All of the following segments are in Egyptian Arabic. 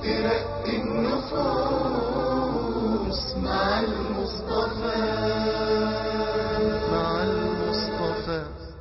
ترقي النفوس مع المصطفى مع المصطفى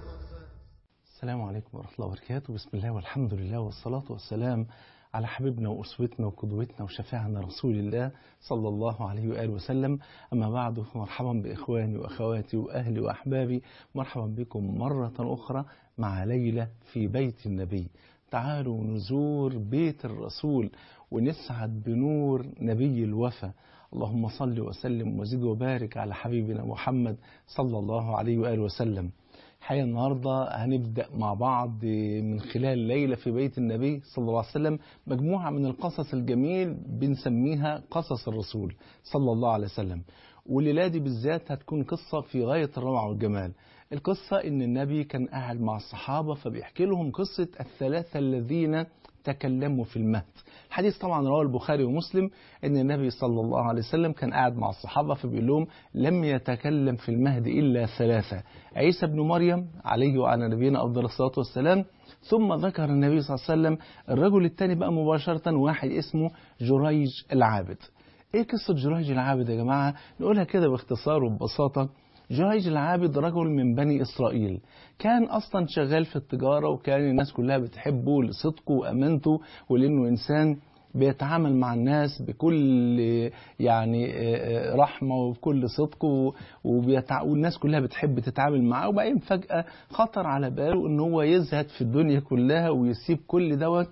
السلام عليكم ورحمة الله وبركاته بسم الله والحمد لله والصلاة والسلام على حبيبنا وأسوتنا وقدوتنا وشفيعنا رسول الله صلى الله عليه وآله وسلم أما بعد مرحبا بإخواني وأخواتي وأهلي وأحبابي مرحبا بكم مرة أخرى مع ليلة في بيت النبي تعالوا نزور بيت الرسول ونسعد بنور نبي الوفا اللهم صل وسلم وزد وبارك على حبيبنا محمد صلى الله عليه وآله وسلم حقيقة النهاردة هنبدأ مع بعض من خلال ليلة في بيت النبي صلى الله عليه وسلم مجموعة من القصص الجميل بنسميها قصص الرسول صلى الله عليه وسلم والليلة دي بالذات هتكون قصة في غاية الروعة والجمال القصة إن النبي كان قاعد مع الصحابة فبيحكي لهم قصة الثلاثة الذين تكلموا في المهد الحديث طبعا رواه البخاري ومسلم ان النبي صلى الله عليه وسلم كان قاعد مع الصحابه فبيقول لهم لم يتكلم في المهد الا ثلاثه عيسى بن مريم عليه وعلى نبينا افضل الصلاه والسلام ثم ذكر النبي صلى الله عليه وسلم الرجل الثاني بقى مباشره واحد اسمه جريج العابد ايه قصه جريج العابد يا جماعه نقولها كده باختصار وببساطه جريج العابد رجل من بني إسرائيل كان أصلا شغال في التجارة وكان الناس كلها بتحبه لصدقه وأمانته ولأنه إنسان بيتعامل مع الناس بكل يعني رحمة وبكل صدق وبيتع... والناس كلها بتحب تتعامل معاه وبعدين فجأة خطر على باله إن هو يزهد في الدنيا كلها ويسيب كل دوت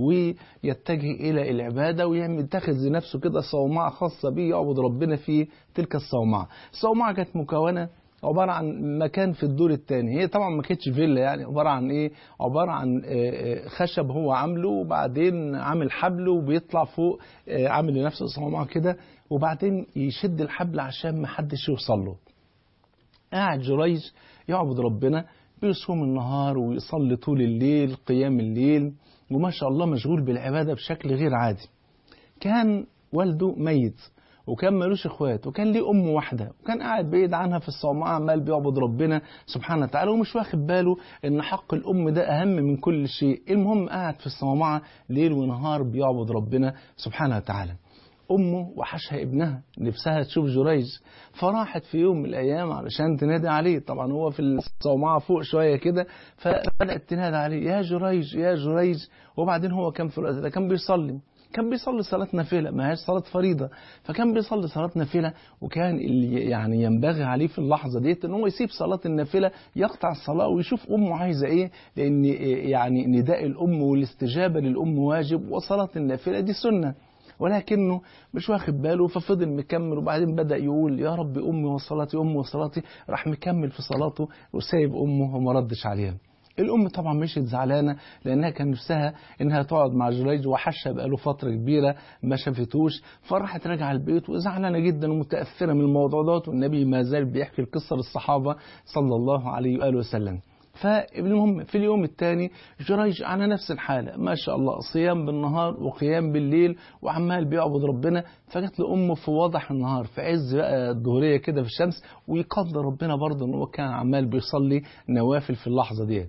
ويتجه إلى العبادة ويعمل يتخذ لنفسه كده صومعة خاصة به يعبد ربنا في تلك الصومعة الصومعة كانت مكونة عبارة عن مكان في الدور الثاني هي طبعا ما كانتش فيلا يعني عبارة عن ايه عبارة عن خشب هو عامله وبعدين عامل حبل وبيطلع فوق عامل لنفسه صومعة كده وبعدين يشد الحبل عشان ما حدش يوصل له قاعد جريج يعبد ربنا بيصوم النهار ويصلي طول الليل قيام الليل وما شاء الله مشغول بالعبادة بشكل غير عادي كان والده ميت وكان ملوش اخوات وكان ليه ام واحده وكان قاعد بعيد عنها في الصومعه عمال بيعبد ربنا سبحانه وتعالى ومش واخد باله ان حق الام ده اهم من كل شيء المهم قاعد في الصومعه ليل ونهار بيعبد ربنا سبحانه وتعالى امه وحشها ابنها نفسها تشوف جريج فراحت في يوم من الايام علشان تنادي عليه طبعا هو في الصومعه فوق شويه كده فبدات تنادي عليه يا جريج يا جريج وبعدين هو كان في الوقت ده كان بيصلي كان بيصلي صلاة نافلة ما هيش صلاة فريضة فكان بيصلي صلاة نافلة وكان اللي يعني ينبغي عليه في اللحظة ديت ان هو يسيب صلاة النافلة يقطع الصلاة ويشوف أمه عايزة إيه لأن يعني نداء الأم والاستجابة للأم واجب وصلاة النافلة دي سنة ولكنه مش واخد باله ففضل مكمل وبعدين بدأ يقول يا رب أمي وصلاتي أمي وصلاتي راح مكمل في صلاته وسايب أمه وما ردش عليها الأم طبعا مشيت زعلانة لأنها كان نفسها إنها تقعد مع جريج وحشها بقاله فترة كبيرة ما شافتوش فراحت راجعة البيت وزعلانة جدا ومتأثرة من الموضوع دوت والنبي ما زال بيحكي القصة للصحابة صلى الله عليه وآله وسلم فالمهم في اليوم الثاني جريج على نفس الحالة ما شاء الله صيام بالنهار وقيام بالليل وعمال بيعبد ربنا فجت له أمه في وضح النهار في عز بقى الظهرية كده في الشمس ويقدر ربنا برضه إن هو كان عمال بيصلي نوافل في اللحظة ديت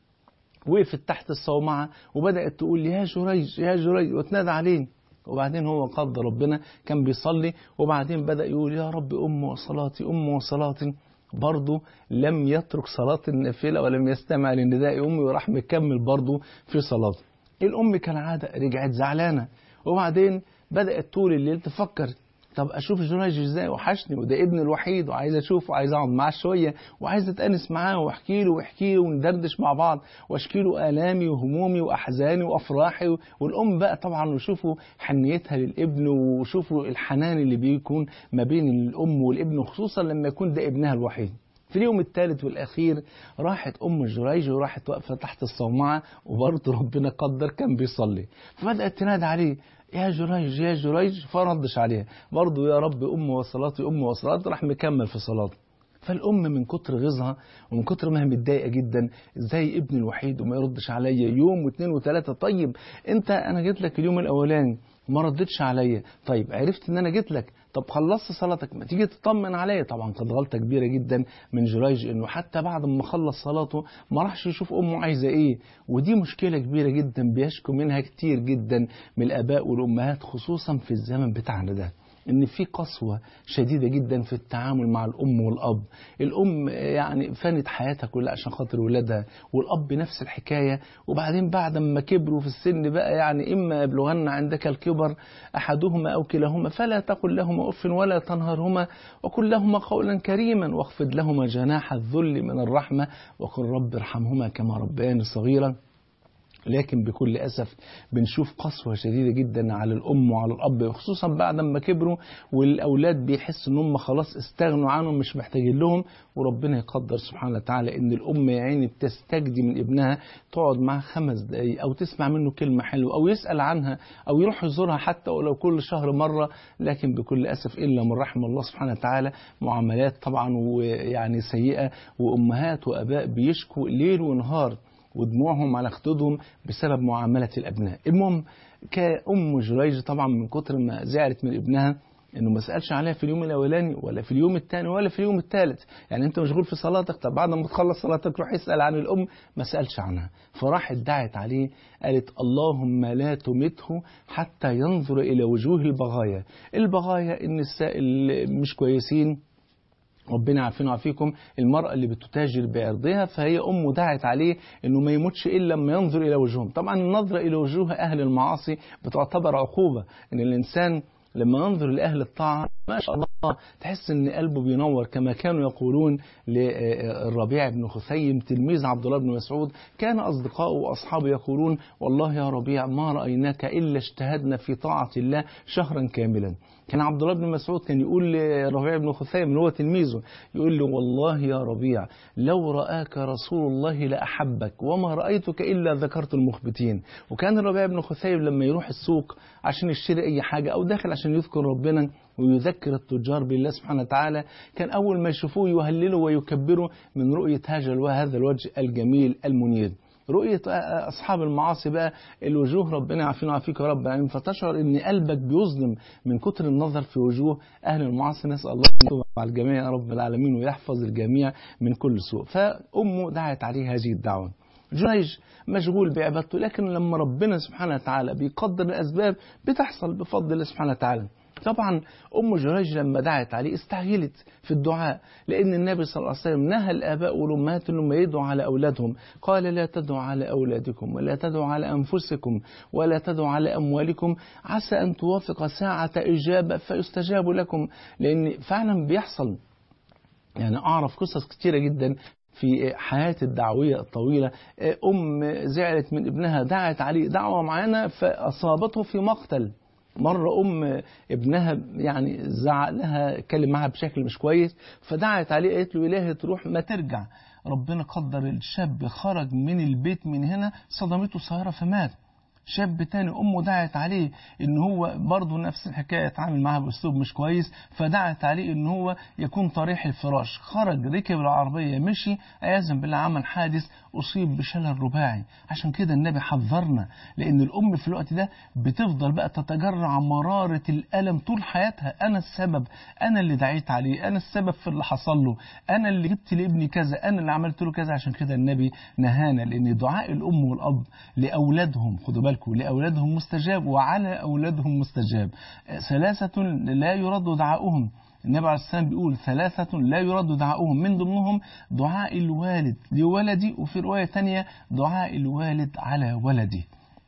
وقفت تحت الصومعة وبدأت تقول يا جريج يا جريج وتنادى عليه وبعدين هو قدر ربنا كان بيصلي وبعدين بدأ يقول يا رب أم وصلاتي أم وصلاتي برضه لم يترك صلاة النافلة ولم يستمع لنداء أمي وراح مكمل برضه في صلاته الأم كالعادة رجعت زعلانة وبعدين بدأت طول الليل تفكر طب اشوف جورج ازاي وحشني وده ابني الوحيد وعايز اشوفه وعايز اقعد معاه شويه وعايز اتانس معاه واحكي له واحكي له وندردش مع بعض واشكي له الامي وهمومي واحزاني وافراحي والام بقى طبعا وشوفوا حنيتها للابن وشوفوا الحنان اللي بيكون ما بين الام والابن خصوصا لما يكون ده ابنها الوحيد في اليوم الثالث والأخير راحت أم جريج وراحت واقفة تحت الصومعة وبرضه ربنا قدر كان بيصلي فبدأت تنادي عليه يا جريج يا جريج فردش عليها برضه يا رب أم وصلاتي أم وصلاتي راح مكمل في صلاته فالأم من كتر غيظها ومن كتر ما هي متضايقة جدا ازاي ابني الوحيد وما يردش عليا يوم واثنين وثلاثة طيب انت انا جيت لك اليوم الاولاني ما ردتش عليا طيب عرفت ان انا جيت لك طب خلصت صلاتك ما تيجي تطمن عليا طبعا كانت غلطه كبيره جدا من جريج انه حتى بعد ما خلص صلاته ما راحش يشوف امه عايزه ايه ودي مشكله كبيره جدا بيشكو منها كتير جدا من الاباء والامهات خصوصا في الزمن بتاعنا ده ان في قسوه شديده جدا في التعامل مع الام والاب الام يعني فانت حياتها كلها عشان خاطر ولادها والاب نفس الحكايه وبعدين بعد ما كبروا في السن بقى يعني اما يبلغن عندك الكبر احدهما او كلاهما فلا تقل لهما اف ولا تنهرهما وقل لهما قولا كريما واخفض لهما جناح الذل من الرحمه وقل رب ارحمهما كما ربياني صغيرا لكن بكل أسف بنشوف قسوة شديدة جدا على الأم وعلى الأب خصوصا بعد ما كبروا والأولاد بيحسوا إن هم خلاص استغنوا عنهم مش محتاجين لهم وربنا يقدر سبحانه وتعالى إن الأم يا عيني بتستجدي من ابنها تقعد معاه خمس دقايق أو تسمع منه كلمة حلوة أو يسأل عنها أو يروح يزورها حتى ولو كل شهر مرة لكن بكل أسف إلا من رحم الله سبحانه وتعالى معاملات طبعا ويعني سيئة وأمهات وأباء بيشكوا ليل ونهار ودموعهم على خدودهم بسبب معاملة الأبناء المهم كأم جريج طبعا من كتر ما زعلت من ابنها انه ما سالش عليها في اليوم الاولاني ولا في اليوم الثاني ولا في اليوم الثالث يعني انت مشغول في صلاتك طب بعد ما تخلص صلاتك روح اسال عن الام ما سالش عنها فراحت دعت عليه قالت اللهم لا تمته حتى ينظر الى وجوه البغايا البغايا النساء اللي مش كويسين ربنا يعافينا ويعافيكم المرأة اللي بتتاجر بعرضها فهي أمه دعت عليه أنه ما يموتش إلا لما ينظر إلى وجوههم طبعا النظرة إلى وجوه أهل المعاصي بتعتبر عقوبة أن الإنسان لما ينظر لأهل الطاعة ما شاء الله تحس ان قلبه بينور كما كانوا يقولون للربيع بن خثيم تلميذ عبد الله بن مسعود كان اصدقائه واصحابه يقولون والله يا ربيع ما رايناك الا اجتهدنا في طاعه الله شهرا كاملا كان عبد الله بن مسعود كان يقول لربيع بن خثيم اللي هو تلميذه يقول له والله يا ربيع لو رآك رسول الله لأحبك وما رأيتك إلا ذكرت المخبتين وكان الربيع بن خثيم لما يروح السوق عشان يشتري أي حاجة أو داخل عشان يذكر ربنا ويذكر التجار بالله سبحانه وتعالى كان أول ما يشوفوه يهللوا ويكبروا من رؤية هذا الوجه الجميل المنير رؤية أصحاب المعاصي بقى الوجوه ربنا يعافينا ويعافيك يا رب العالمين فتشعر إن قلبك بيظلم من كتر النظر في وجوه أهل المعاصي نسأل الله يتوب على الجميع يا رب العالمين ويحفظ الجميع من كل سوء فأمه دعت عليه هذه الدعوة جريج مشغول بعبادته لكن لما ربنا سبحانه وتعالى بيقدر الأسباب بتحصل بفضل الله سبحانه وتعالى طبعا أم جريج لما دعت عليه استعجلت في الدعاء لأن النبي صلى الله عليه وسلم نهى الآباء والأمهات أنهم يدعوا على أولادهم قال لا تدعوا على أولادكم ولا تدعوا على أنفسكم ولا تدعوا على أموالكم عسى أن توافق ساعة إجابة فيستجاب لكم لأن فعلا بيحصل يعني أعرف قصص كتيرة جدا في حياة الدعوية الطويلة أم زعلت من ابنها دعت عليه دعوة معينة فأصابته في مقتل مرة أم ابنها يعني زعق لها اتكلم معها بشكل مش كويس فدعت عليه قالت له إلهي تروح ما ترجع ربنا قدر الشاب خرج من البيت من هنا صدمته سيارة فمات شاب تاني امه دعت عليه ان هو برضه نفس الحكايه اتعامل معاها باسلوب مش كويس فدعت عليه ان هو يكون طريح الفراش خرج ركب العربيه مشي عياذا بالله عمل حادث اصيب بشلل رباعي عشان كده النبي حذرنا لان الام في الوقت ده بتفضل بقى تتجرع مراره الالم طول حياتها انا السبب انا اللي دعيت عليه انا السبب في اللي حصل له انا اللي جبت لابني كذا انا اللي عملت له كذا عشان كده النبي نهانا لان دعاء الام والاب لاولادهم خدوا بالكم بالكم لأولادهم مستجاب وعلى أولادهم مستجاب ثلاثة لا يرد دعاؤهم النبي عليه السلام بيقول ثلاثة لا يرد دعاؤهم من ضمنهم دعاء الوالد لولدي وفي رواية ثانية دعاء الوالد على ولده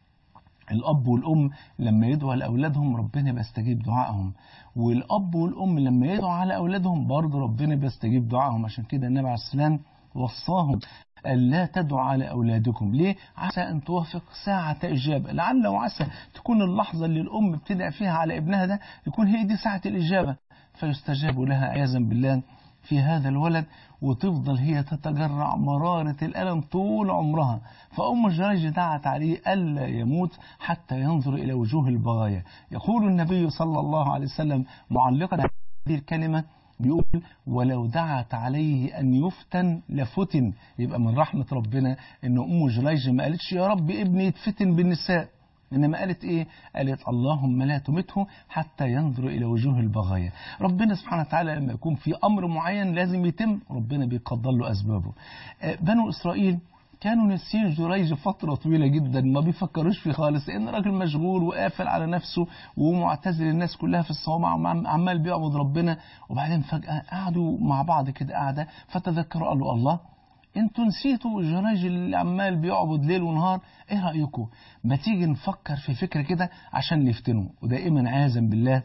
الأب والأم لما يدعوا لأولادهم ربنا بيستجيب دعائهم والأب والأم لما يدعوا على أولادهم برضه ربنا بيستجيب دعائهم عشان كده النبي عليه السلام وصاهم ألا تدعوا على أولادكم ليه؟ عسى أن توافق ساعة إجابة لعل وعسى تكون اللحظة اللي الأم بتدعي فيها على ابنها ده يكون هي دي ساعة الإجابة فيستجاب لها عياذا بالله في هذا الولد وتفضل هي تتجرع مرارة الألم طول عمرها فأم جريج دعت عليه ألا يموت حتى ينظر إلى وجوه البغايا يقول النبي صلى الله عليه وسلم معلقا هذه الكلمة بيقول ولو دعت عليه أن يفتن لفتن يبقى من رحمة ربنا أن أم جريج ما قالتش يا رب ابني يتفتن بالنساء إنما قالت إيه قالت اللهم لا تمته حتى ينظر إلى وجوه البغايا ربنا سبحانه وتعالى لما يكون في أمر معين لازم يتم ربنا بيقدر له أسبابه بنو إسرائيل كانوا ناسيين جريج فترة طويلة جدا ما بيفكروش فيه خالص لأن راجل مشغول وقافل على نفسه ومعتزل الناس كلها في الصومعة وعمال بيعبد ربنا وبعدين فجأة قعدوا مع بعض كده قاعدة فتذكروا قالوا الله انتوا نسيتوا جريج اللي عمال بيعبد ليل ونهار ايه رأيكم ما تيجي نفكر في فكرة كده عشان نفتنه ودائما عياذا بالله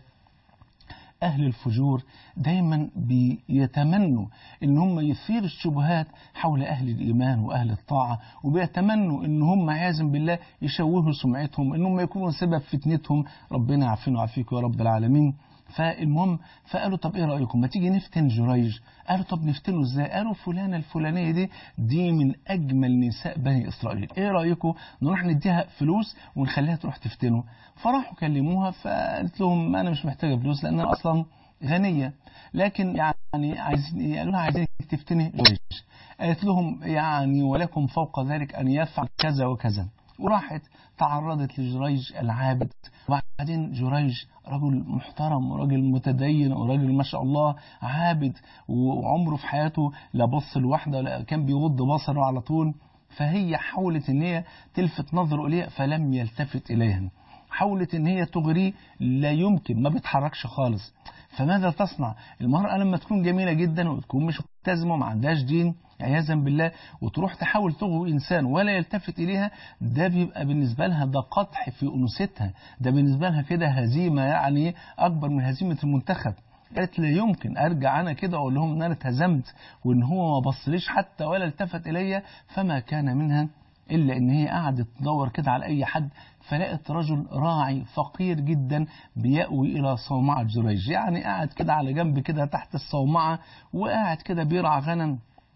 أهل الفجور دايما بيتمنوا إن هم يثيروا الشبهات حول أهل الإيمان وأهل الطاعة وبيتمنوا إن هم عياذا بالله يشوهوا سمعتهم إن هم يكونوا سبب فتنتهم ربنا يعافينا ويعافيكم يا رب العالمين فالمهم فقالوا طب ايه رايكم ما تيجي نفتن جريج قالوا طب نفتنه ازاي قالوا فلانه الفلانيه دي دي من اجمل نساء بني اسرائيل ايه رايكم نروح نديها فلوس ونخليها تروح تفتنه فراحوا كلموها فقالت لهم انا مش محتاجه فلوس لان انا اصلا غنيه لكن يعني عايزين قالوا لها عايزين تفتني جريج قالت لهم يعني ولكم فوق ذلك ان يفعل كذا وكذا وراحت تعرضت لجريج العابد وبعدين جريج رجل محترم وراجل متدين وراجل ما شاء الله عابد وعمره في حياته لا بص لواحده ولا كان بيغض بصره على طول فهي حاولت ان هي تلفت نظره اليها فلم يلتفت اليها حاولت ان هي تغريه لا يمكن ما بيتحركش خالص فماذا تصنع المرأة لما تكون جميلة جدا وتكون مش ملتزمة وما عندهاش دين عياذا بالله وتروح تحاول تغوي إنسان ولا يلتفت إليها ده بيبقى بالنسبة لها ده قطح في أنوثتها ده بالنسبة لها كده هزيمة يعني أكبر من هزيمة المنتخب قالت لا يمكن ارجع انا كده اقول لهم ان انا اتهزمت وان هو ما بصليش حتى ولا التفت الي فما كان منها الا ان هي قعدت تدور كده على اي حد فلقت رجل راعي فقير جدا بيأوي إلى صومعة جريج يعني قاعد كده على جنب كده تحت الصومعة وقاعد كده بيرعى غنم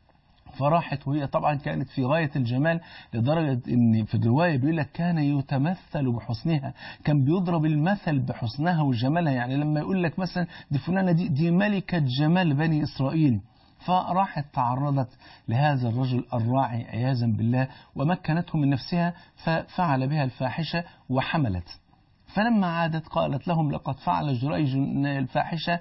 فراحت وهي طبعا كانت في غاية الجمال لدرجة ان في الرواية بيقول لك كان يتمثل بحسنها كان بيضرب المثل بحسنها وجمالها يعني لما يقول لك مثلا دي فلانة دي, دي ملكة جمال بني إسرائيل فراحت تعرضت لهذا الرجل الراعي عياذا بالله ومكنته من نفسها ففعل بها الفاحشة وحملت فلما عادت قالت لهم لقد فعل جريج الفاحشة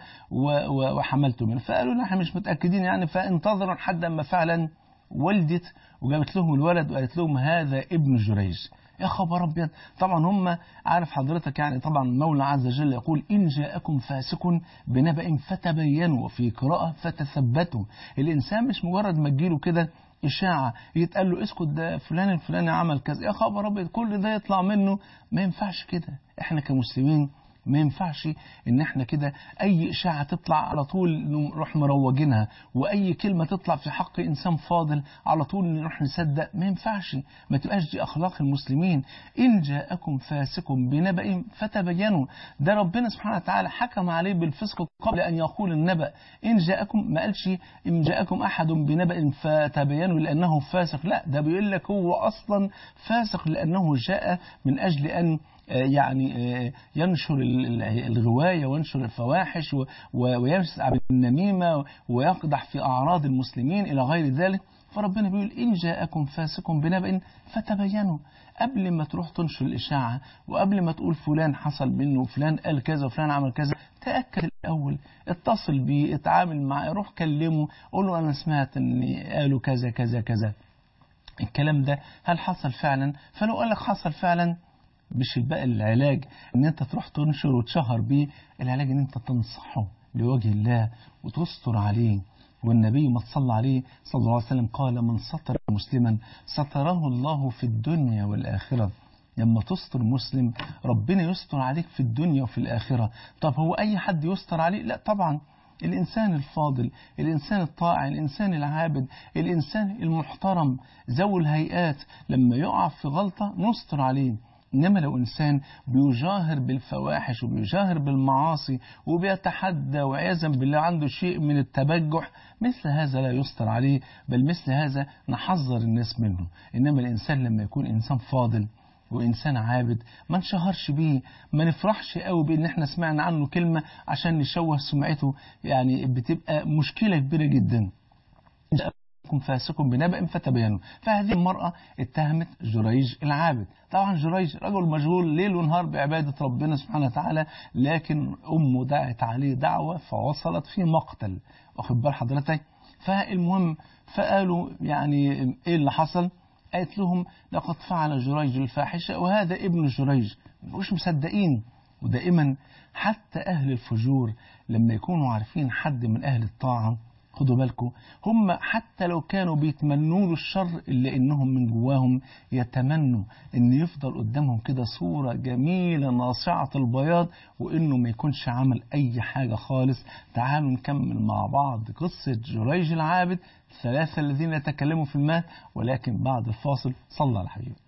وحملت منه فقالوا نحن مش متأكدين يعني فانتظروا لحد ما فعلا ولدت وجابت لهم الولد وقالت لهم هذا ابن جريج يا خبر ابيض طبعا هم عارف حضرتك يعني طبعا المولى عز وجل يقول ان جاءكم فاسق بنبأ فتبينوا وفي قراءة فتثبتوا الانسان مش مجرد ما تجيله كده إشاعة يتقال له اسكت ده فلان الفلاني عمل كذا يا خبر أبيض كل ده يطلع منه ما ينفعش كده إحنا كمسلمين ما ينفعش ان احنا كده اي اشاعه تطلع على طول نروح مروجينها واي كلمه تطلع في حق انسان فاضل على طول نروح نصدق ما ينفعش ما تبقاش دي اخلاق المسلمين ان جاءكم فاسق بنبأ فتبينوا ده ربنا سبحانه وتعالى حكم عليه بالفسق قبل ان يقول النبأ ان جاءكم ما قالش ان جاءكم احد بنبأ فتبينوا لانه فاسق لا ده بيقول لك هو اصلا فاسق لانه جاء من اجل ان يعني ينشر الغواية وينشر الفواحش ويسعى بالنميمة ويقدح في أعراض المسلمين إلى غير ذلك فربنا بيقول إن جاءكم فاسق بنبأ فتبينوا قبل ما تروح تنشر الإشاعة وقبل ما تقول فلان حصل منه وفلان قال كذا وفلان عمل كذا تأكد الأول اتصل بيه اتعامل معاه روح كلمه قول له أنا سمعت إن قالوا كذا كذا كذا الكلام ده هل حصل فعلا فلو قال لك حصل فعلا مش بقى العلاج ان انت تروح تنشر وتشهر بيه العلاج ان انت تنصحه لوجه الله وتستر عليه والنبي ما صلى عليه صلى الله عليه وسلم قال من ستر مسلما ستره الله في الدنيا والآخرة لما تستر مسلم ربنا يستر عليك في الدنيا وفي الآخرة طب هو أي حد يستر عليه لا طبعا الإنسان الفاضل الإنسان الطاعن الإنسان العابد الإنسان المحترم ذوي الهيئات لما يقع في غلطة نستر عليه إنما لو إنسان بيجاهر بالفواحش وبيجاهر بالمعاصي وبيتحدى وعياذا بالله عنده شيء من التبجح مثل هذا لا يستر عليه بل مثل هذا نحذر الناس منه إنما الإنسان لما يكون إنسان فاضل وإنسان عابد ما نشهرش بيه ما نفرحش قوي بإن احنا سمعنا عنه كلمة عشان نشوه سمعته يعني بتبقى مشكلة كبيرة جدا فاسق بنبأ فتبينوا فهذه المرأة اتهمت جريج العابد طبعا جريج رجل مشغول ليل ونهار بعبادة ربنا سبحانه وتعالى لكن أمه دعت عليه دعوة فوصلت في مقتل واخد بال حضرتك فالمهم فقالوا يعني ايه اللي حصل قالت لهم لقد فعل جريج الفاحشة وهذا ابن جريج مش مصدقين ودائما حتى أهل الفجور لما يكونوا عارفين حد من أهل الطاعة خدوا بالكم هم حتى لو كانوا بيتمنوا له الشر إلا إنهم من جواهم يتمنوا إن يفضل قدامهم كده صورة جميلة ناصعة البياض وإنه ما يكونش عمل أي حاجة خالص تعالوا نكمل مع بعض قصة جريج العابد الثلاثة الذين يتكلموا في الماء ولكن بعد الفاصل صلى على حبيبك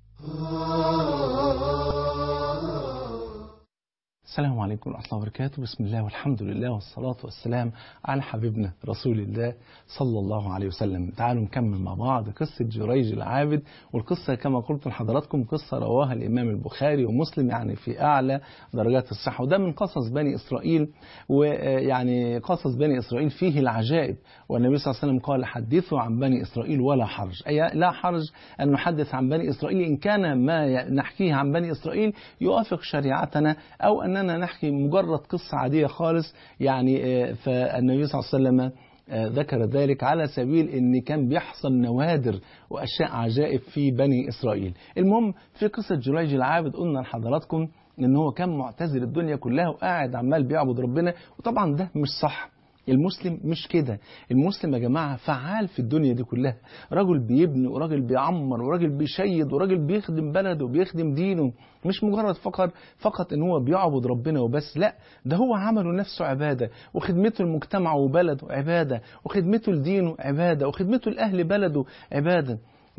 السلام عليكم ورحمة الله وبركاته بسم الله والحمد لله والصلاة والسلام على حبيبنا رسول الله صلى الله عليه وسلم تعالوا نكمل مع بعض قصة جريج العابد والقصة كما قلت لحضراتكم قصة رواها الإمام البخاري ومسلم يعني في أعلى درجات الصحة وده من قصص بني إسرائيل ويعني قصص بني إسرائيل فيه العجائب والنبي صلى الله عليه وسلم قال حدثوا عن بني إسرائيل ولا حرج أي لا حرج أن نحدث عن بني إسرائيل إن كان ما نحكيه عن بني إسرائيل يوافق شريعتنا أو أننا نحكي مجرد قصة عادية خالص يعني فالنبي صلى الله عليه وسلم ذكر ذلك على سبيل ان كان بيحصل نوادر واشياء عجائب في بني اسرائيل. المهم في قصه جريج العابد قلنا لحضراتكم ان هو كان معتزل الدنيا كلها وقاعد عمال بيعبد ربنا وطبعا ده مش صح. المسلم مش كده المسلم يا جماعة فعال في الدنيا دي كلها راجل بيبني وراجل بيعمر وراجل بيشيد وراجل بيخدم بلده وبيخدم دينه مش مجرد فقط فقط ان هو بيعبد ربنا وبس لا ده هو عمله نفسه عبادة وخدمته المجتمع وبلده عبادة وخدمته لدينه عبادة وخدمته لأهل بلده عبادة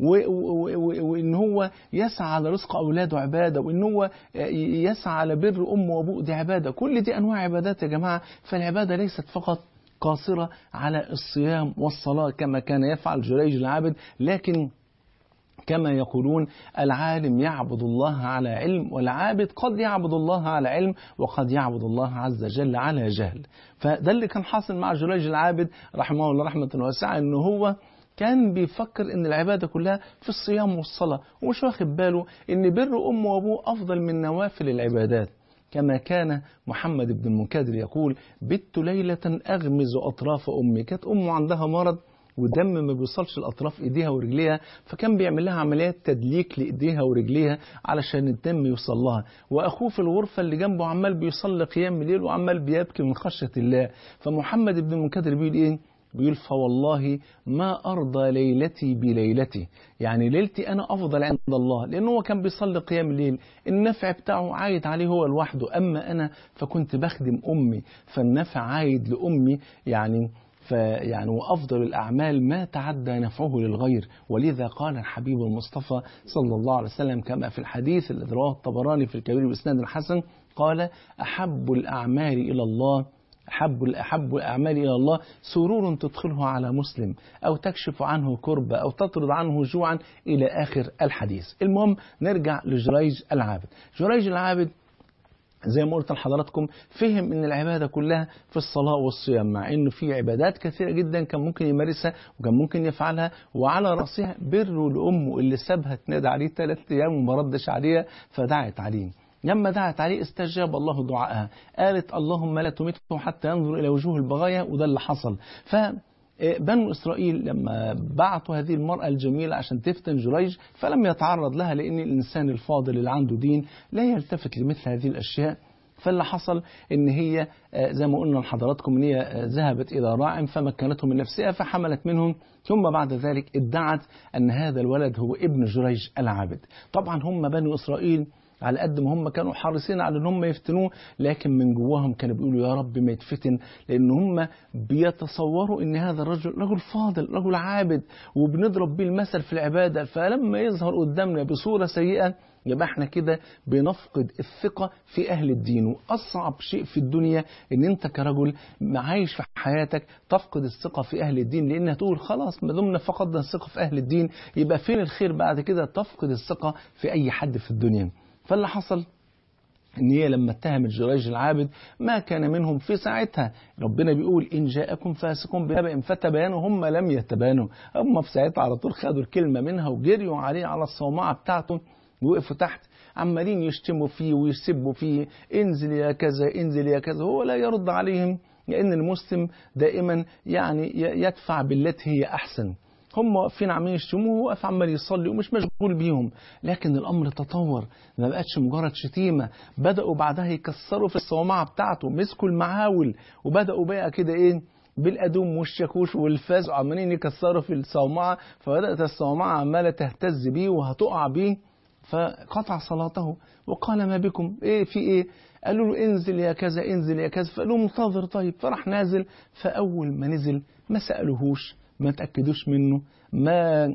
وان هو يسعى على رزق اولاده عباده وان هو يسعى على بر امه وابوه دي عباده كل دي انواع عبادات يا جماعه فالعباده ليست فقط قاصرة على الصيام والصلاة كما كان يفعل جريج العابد لكن كما يقولون العالم يعبد الله على علم والعابد قد يعبد الله على علم وقد يعبد الله عز وجل على جهل فده اللي كان حاصل مع جريج العابد رحمه الله رحمة واسعة انه هو كان بيفكر ان العبادة كلها في الصيام والصلاة ومش واخد باله ان بر امه وابوه افضل من نوافل العبادات كما كان محمد بن المنكدر يقول بت ليلة أغمز أطراف أمي كانت أمه عندها مرض ودم ما بيوصلش لأطراف إيديها ورجليها فكان بيعمل لها عمليات تدليك لإيديها ورجليها علشان الدم يوصل لها وأخوه في الغرفة اللي جنبه عمال بيصلي قيام الليل وعمال بيبكي من خشية الله فمحمد بن المنكدر بيقول إيه بيقول فوالله ما أرضى ليلتي بليلتي يعني ليلتي أنا أفضل عند الله لأنه هو كان بيصلي قيام الليل النفع بتاعه عايد عليه هو لوحده أما أنا فكنت بخدم أمي فالنفع عايد لأمي يعني فيعني وأفضل الأعمال ما تعدى نفعه للغير ولذا قال الحبيب المصطفى صلى الله عليه وسلم كما في الحديث الذي رواه الطبراني في الكبير بإسناد الحسن قال أحب الأعمال إلى الله أحب أحب الأعمال إلى الله سرور تدخله على مسلم أو تكشف عنه كربة أو تطرد عنه جوعا إلى آخر الحديث المهم نرجع لجريج العابد جريج العابد زي ما قلت لحضراتكم فهم ان العباده كلها في الصلاه والصيام مع انه في عبادات كثيره جدا كان ممكن يمارسها وكان ممكن يفعلها وعلى راسها بره لامه اللي سابها تنادى عليه ثلاث ايام وما ردش عليها فدعت عليه لما دعت عليه استجاب الله دعائها قالت اللهم لا تمته حتى ينظر إلى وجوه البغايا وده اللي حصل ف بنو إسرائيل لما بعتوا هذه المرأة الجميلة عشان تفتن جريج فلم يتعرض لها لأن الإنسان الفاضل اللي عنده دين لا يلتفت لمثل هذه الأشياء فاللي حصل ان هي زي ما قلنا لحضراتكم ان هي ذهبت الى راع فمكنته من نفسها فحملت منهم ثم بعد ذلك ادعت ان هذا الولد هو ابن جريج العابد طبعا هم بنو اسرائيل على قد ما هم كانوا حريصين على ان هم يفتنوه لكن من جواهم كانوا بيقولوا يا رب ما يتفتن لان هم بيتصوروا ان هذا الرجل رجل فاضل رجل عابد وبنضرب بيه المثل في العباده فلما يظهر قدامنا بصوره سيئه يبقى احنا كده بنفقد الثقة في أهل الدين وأصعب شيء في الدنيا إن أنت كرجل عايش في حياتك تفقد الثقة في أهل الدين لأن هتقول خلاص ما دمنا فقدنا الثقة في أهل الدين يبقى فين الخير بعد كده تفقد الثقة في أي حد في الدنيا فاللي حصل ان هي لما اتهمت جريج العابد ما كان منهم في ساعتها ربنا بيقول ان جاءكم فاسق بنبأ فتبينوا هم لم يتبانوا هم في ساعتها على طول خدوا الكلمه منها وجريوا عليه على الصومعه بتاعته وقفوا تحت عمالين يشتموا فيه ويسبوا فيه انزل يا كذا انزل يا كذا هو لا يرد عليهم لان المسلم دائما يعني يدفع بالتي هي احسن هم واقفين عمالين يشتموه واقف عمال يصلي ومش مشغول بيهم لكن الامر تطور ما بقتش مجرد شتيمه بداوا بعدها يكسروا في الصومعه بتاعته مسكوا المعاول وبداوا بقى كده ايه بالادوم والشاكوش والفاس وعمالين يكسروا في الصومعه فبدات الصومعه عماله تهتز بيه وهتقع بيه فقطع صلاته وقال ما بكم ايه في ايه قالوا له انزل يا كذا انزل يا كذا فقالوا له منتظر طيب فراح نازل فاول ما نزل ما سالوهوش ما تاكدوش منه ما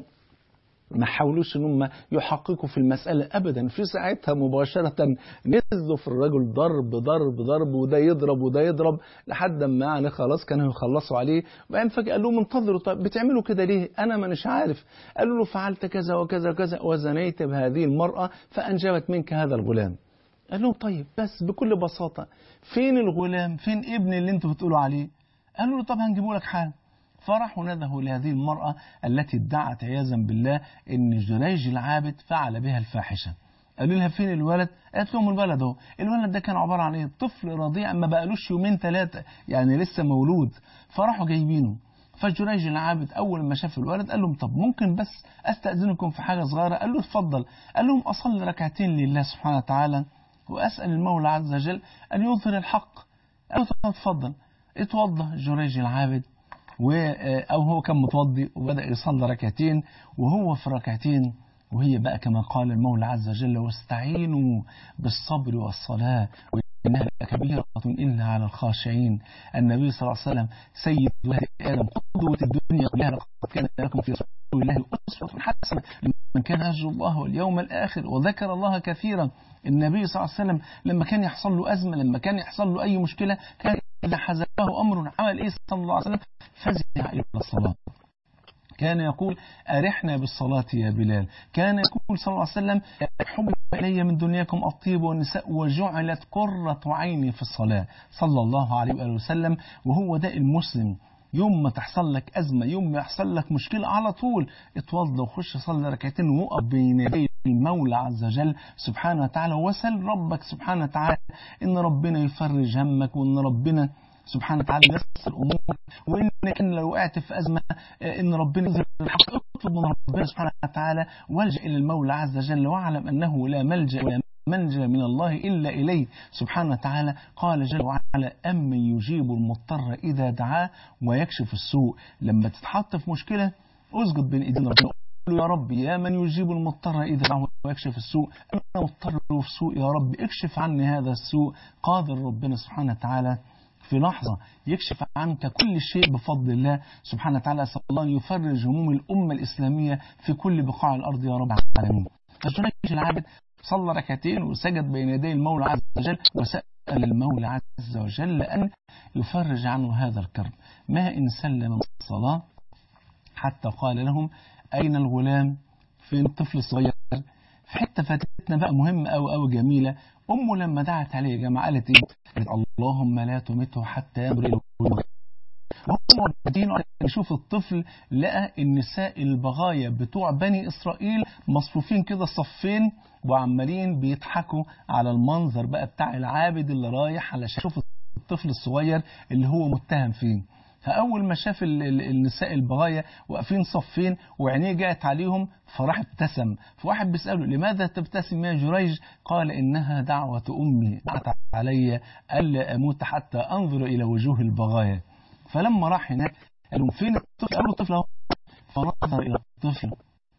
ما حاولوش ان هم يحققوا في المسألة أبدا في ساعتها مباشرة نزلوا في الرجل ضرب ضرب ضرب وده يضرب وده يضرب لحد ما يعني خلاص كانوا يخلصوا عليه وبعدين فجأة قال لهم انتظروا طيب بتعملوا كده ليه؟ أنا ما مش عارف قالوا له فعلت كذا وكذا وكذا وزنيت بهذه المرأة فأنجبت منك هذا الغلام قال لهم طيب بس بكل بساطة فين الغلام؟ فين ابن اللي انتوا بتقولوا عليه؟ قالوا له طب هنجيبه لك حالا فرحوا نده لهذه المرأة التي ادعت عياذا بالله ان جريج العابد فعل بها الفاحشة قالوا لها فين الولد؟ قالت لهم الولد اهو، الولد ده كان عبارة عن ايه؟ طفل رضيع ما بقالوش يومين ثلاثة يعني لسه مولود، فراحوا جايبينه. فجريج العابد أول ما شاف الولد قال لهم طب ممكن بس أستأذنكم في حاجة صغيرة؟ قال له اتفضل. قال لهم أصلي ركعتين لله سبحانه وتعالى وأسأل المولى عز وجل أن يظهر الحق. قال له اتفضل. اتوضى جريج العابد و أو هو كان متوضي وبدأ يصلي ركعتين وهو في ركعتين وهي بقى كما قال المولى عز وجل واستعينوا بالصبر والصلاة وإنها كبيرة إلا على الخاشعين النبي صلى الله عليه وسلم سيد ولد آدم قدوة الدنيا كلها لقد كان لكم في رسول الله أسوة حسنة لمن كان يرجو الله واليوم الآخر وذكر الله كثيرا النبي صلى الله عليه وسلم لما كان يحصل له أزمة لما كان يحصل له أي مشكلة كان إذا حزبه أمر عمل إيه صلى الله عليه وسلم فزع إلى الصلاة كان يقول أرحنا بالصلاة يا بلال كان يقول صلى الله عليه وسلم حب إلي من دنياكم الطيب والنساء وجعلت قرة عيني في الصلاة صلى الله عليه وآله وسلم وهو ده المسلم يوم ما تحصل لك أزمة يوم ما يحصل لك مشكلة على طول اتوضى وخش صلي ركعتين وقف بين يدي المولى عز وجل سبحانه وتعالى وسل ربك سبحانه وتعالى إن ربنا يفرج همك وإن ربنا سبحانه وتعالى يسر الأمور وإن كان لو وقعت في أزمة إن ربنا يظهر الحق اطلب من ربنا سبحانه وتعالى والجأ إلى المولى عز وجل واعلم أنه لا ملجأ ولا منجى من الله إلا إليه سبحانه وتعالى قال جل وعلا أمن يجيب المضطر إذا دعاه ويكشف السوء لما تتحط في مشكلة اسجد بين إيدين ربنا قل يا رب يا من يجيب المضطر إذا دعاه ويكشف السوء أنا مضطر في سوء يا رب اكشف عني هذا السوء قادر ربنا سبحانه وتعالى في لحظة يكشف عنك كل شيء بفضل الله سبحانه وتعالى أسأل الله أن يفرج هموم الأمة الإسلامية في كل بقاع الأرض يا رب العالمين فجريج العابد صلى ركعتين وسجد بين يدي المولى عز وجل وسأل المولى عز وجل أن يفرج عنه هذا الكرب ما إن سلم الصلاة حتى قال لهم أين الغلام فين الطفل الصغير في حتة فاتتنا بقى مهمة أو أو جميلة أمه لما دعت عليه يا جماعة قالت إيه؟ قالت اللهم لا تمته حتى ينظر إلى وهم قاعدين يشوف الطفل لقى النساء البغايا بتوع بني إسرائيل مصفوفين كده صفين وعمالين بيضحكوا على المنظر بقى بتاع العابد اللي رايح علشان يشوف الطفل الصغير اللي هو متهم فيه فأول ما شاف النساء البغايا واقفين صفين وعينيه جاءت عليهم فراح ابتسم فواحد بيسأله لماذا تبتسم يا جريج قال إنها دعوة أمي دعت علي ألا أموت حتى أنظر إلى وجوه البغايا فلما راح هناك قالوا فين الطفل قالوا الطفل اهو فنظر إلى الطفل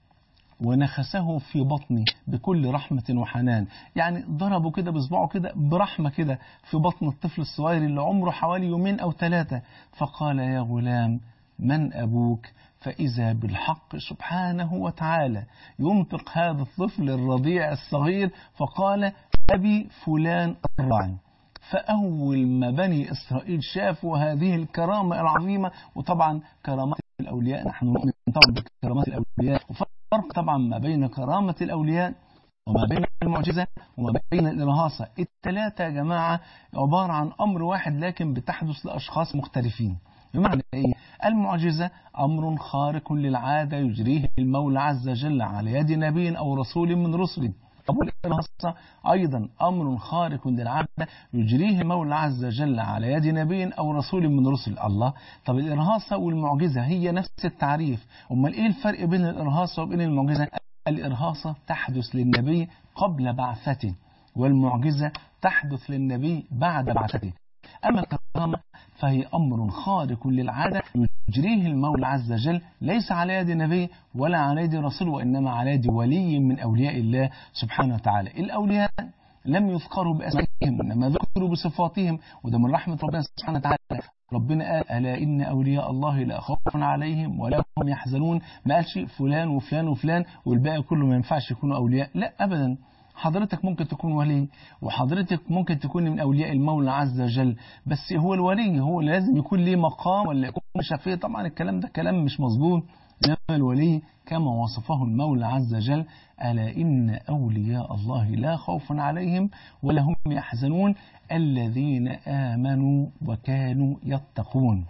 ونخسه في بطني بكل رحمة وحنان يعني ضربه كده بصبعه كده برحمة كده في بطن الطفل الصغير اللي عمره حوالي يومين أو ثلاثة فقال يا غلام من أبوك فإذا بالحق سبحانه وتعالى ينطق هذا الطفل الرضيع الصغير فقال أبي فلان الراعي فأول ما بني إسرائيل شافوا هذه الكرامة العظيمة وطبعا كرامات الأولياء نحن نؤمن طبعا بكرامات الأولياء وفرق طبعا ما بين كرامة الأولياء وما بين المعجزة وما بين الإرهاصة الثلاثة يا جماعة عبارة عن أمر واحد لكن بتحدث لأشخاص مختلفين بمعنى إيه؟ المعجزة أمر خارق للعادة يجريه المولى عز وجل على يد نبي أو رسول من رسله طب والإرهاصة أيضا أمر خارق للعادة يجريه المولى عز وجل على يد نبي أو رسول من رسل الله طب الإرهاصة والمعجزة هي نفس التعريف أمال إيه الفرق بين الإرهاصة وبين المعجزة الإرهاصة تحدث للنبي قبل بعثته والمعجزة تحدث للنبي بعد بعثته أما الكرامة فهي أمر خارق للعادة يجريه المولى عز وجل ليس على يد نبي ولا على يد رسول وإنما على يد ولي من أولياء الله سبحانه وتعالى الأولياء لم يذكروا بأسمائهم إنما ذكروا بصفاتهم وده من رحمة ربنا سبحانه وتعالى ربنا قال ألا إن أولياء الله لا خوف عليهم ولا هم يحزنون ما قالش فلان وفلان وفلان والباقي كله ما ينفعش يكونوا أولياء لا أبدا حضرتك ممكن تكون ولي وحضرتك ممكن تكون من أولياء المولى عز وجل بس هو الولي هو اللي لازم يكون ليه مقام ولا يكون شفيع طبعا الكلام ده كلام مش مظبوط إنما الولي كما وصفه المولى عز وجل ألا إن أولياء الله لا خوف عليهم ولا هم يحزنون الذين آمنوا وكانوا يتقون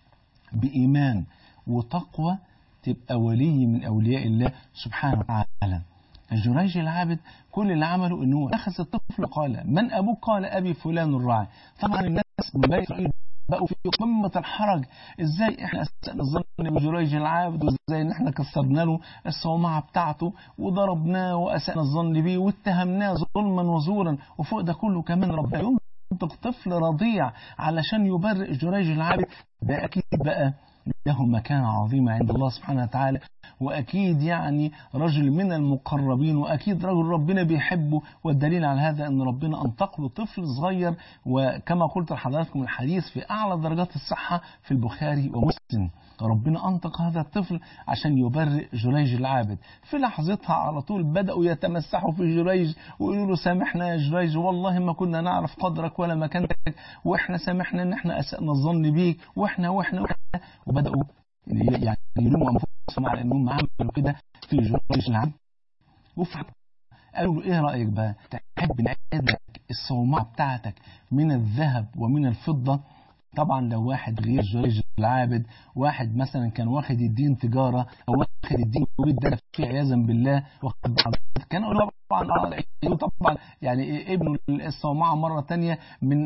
بإيمان وتقوى تبقى ولي من أولياء الله سبحانه وتعالى الجريج العابد كل اللي عمله انه اخذ الطفل قال من ابوك قال ابي فلان الراعي طبعا الناس من بني اسرائيل بقوا في قمة الحرج ازاي احنا اسأنا الظن بجريج العابد وازاي ان احنا كسرنا له الصومعة بتاعته وضربناه واسأنا الظن بيه واتهمناه ظلما وزورا وفوق ده كله كمان ربنا ينطق طفل رضيع علشان يبرئ جريج العابد ده اكيد بقى له مكانة عظيمة عند الله سبحانه وتعالى وأكيد يعني رجل من المقربين وأكيد رجل ربنا بيحبه والدليل على هذا أن ربنا أنطق له طفل صغير وكما قلت لحضراتكم الحديث في أعلى درجات الصحة في البخاري ومسلم ربنا أنطق هذا الطفل عشان يبرئ جريج العابد في لحظتها على طول بدأوا يتمسحوا في جريج ويقولوا له سامحنا يا جريج والله ما كنا نعرف قدرك ولا مكانتك وإحنا سامحنا إن إحنا أسأنا الظن بيك وإحنا وإحنا وإحنا وبدأوا يعني يلوموا أنفسهم على أنهم عملوا كده في جريج العابد وفي قالوا له ايه رأيك بقى تحب نعيد لك الصومعة بتاعتك من الذهب ومن الفضة طبعا لو واحد غير جريج العابد واحد مثلا كان واخد الدين تجارة او واخد الدين وبيدرس فيه عياذا بالله واخد كان يقول طبعا طبعا يعني ابن الصومعة مرة تانية من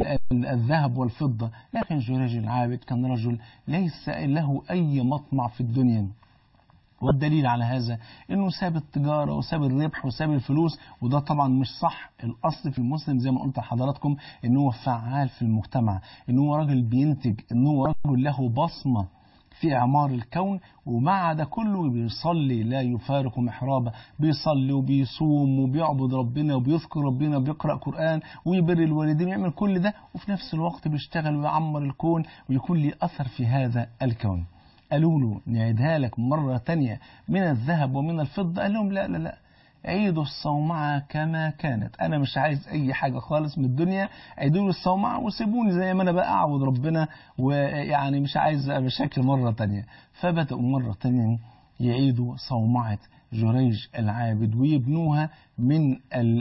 الذهب والفضة لكن جريج العابد كان رجل ليس له اي مطمع في الدنيا والدليل على هذا انه ساب التجاره وساب الربح وساب الفلوس وده طبعا مش صح الاصل في المسلم زي ما قلت لحضراتكم ان هو فعال في المجتمع ان هو راجل بينتج ان هو راجل له بصمه في اعمار الكون ومع ده كله بيصلي لا يفارق محرابه بيصلي وبيصوم وبيعبد ربنا وبيذكر ربنا وبيقرا قران ويبر الوالدين ويعمل كل ده وفي نفس الوقت بيشتغل ويعمر الكون ويكون له اثر في هذا الكون قالوا له نعيدها لك مرة تانية من الذهب ومن الفضة قال لهم لا لا لا عيدوا الصومعة كما كانت أنا مش عايز أي حاجة خالص من الدنيا عيدوا لي الصومعة وسيبوني زي ما أنا بقى أعبد ربنا ويعني مش عايز مشاكل مرة تانية فبدأوا مرة تانية يعيدوا صومعة جريج العابد ويبنوها من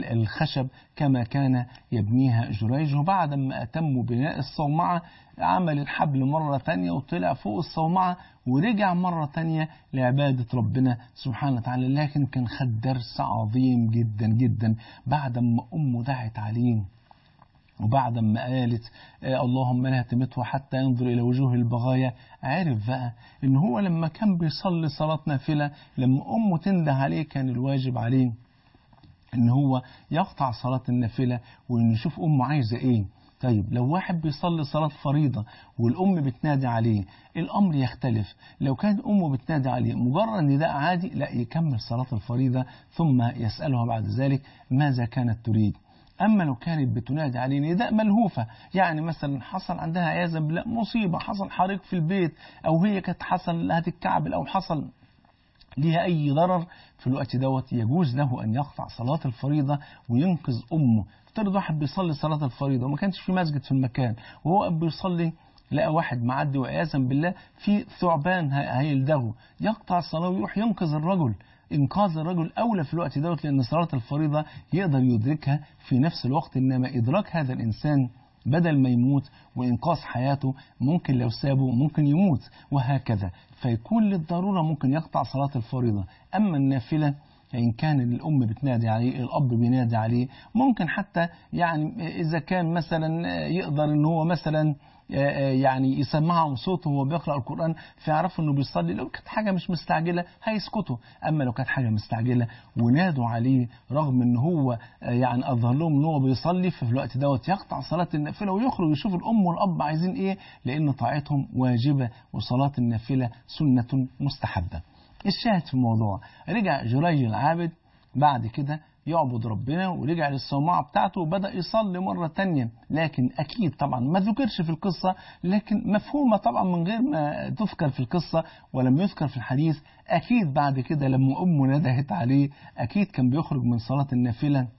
الخشب كما كان يبنيها جريج وبعد ما أتموا بناء الصومعة عمل الحبل مرة تانية وطلع فوق الصومعة ورجع مرة تانية لعبادة ربنا سبحانه وتعالى لكن كان خد درس عظيم جدا جدا بعد ما أمه دعت عليه وبعد ما قالت آه اللهم لا تمته حتى ينظر إلى وجوه البغايا عرف بقى إن هو لما كان بيصلي صلاة نافلة لما أمه تنده عليه كان الواجب عليه إن هو يقطع صلاة النافلة وإن يشوف أمه عايزة إيه طيب لو واحد بيصلي صلاة فريضة والأم بتنادي عليه الأمر يختلف لو كانت أمه بتنادي عليه مجرد نداء عادي لا يكمل صلاة الفريضة ثم يسألها بعد ذلك ماذا كانت تريد أما لو كانت بتنادي عليه نداء ملهوفة يعني مثلا حصل عندها عياذا بالله مصيبة حصل حريق في البيت أو هي كانت حصل لها تتكعبل أو حصل ليها أي ضرر في الوقت دوت يجوز له أن يقطع صلاة الفريضة وينقذ أمه افترض واحد بيصلي صلاة الفريضة وما كانش في مسجد في المكان وهو بيصلي لقى واحد معدي وعياذا بالله في ثعبان هيلدغه يقطع الصلاة ويروح ينقذ الرجل إنقاذ الرجل أولى في الوقت دوت لأن صلاة الفريضة يقدر يدركها في نفس الوقت إنما إدراك هذا الإنسان بدل ما يموت وإنقاذ حياته ممكن لو سابه ممكن يموت وهكذا فيكون للضرورة ممكن يقطع صلاة الفريضة أما النافلة إن كان الأم بتنادي عليه الأب بينادي عليه ممكن حتى يعني إذا كان مثلا يقدر إن هو مثلا يعني يسمعهم صوته وهو بيقرأ القرآن فيعرفوا إنه بيصلي لو كانت حاجة مش مستعجلة هيسكتوا أما لو كانت حاجة مستعجلة ونادوا عليه رغم إن هو يعني أظهر لهم إن هو بيصلي ففي الوقت دوت يقطع صلاة النافلة ويخرج يشوف الأم والأب عايزين إيه لأن طاعتهم واجبة وصلاة النافلة سنة مستحبة الشاهد في الموضوع رجع جريج العابد بعد كده يعبد ربنا ورجع للصومعة بتاعته وبدأ يصلي مرة تانية لكن أكيد طبعا ما ذكرش في القصة لكن مفهومة طبعا من غير ما تذكر في القصة ولم يذكر في الحديث أكيد بعد كده لما أمه ندهت عليه أكيد كان بيخرج من صلاة النافلة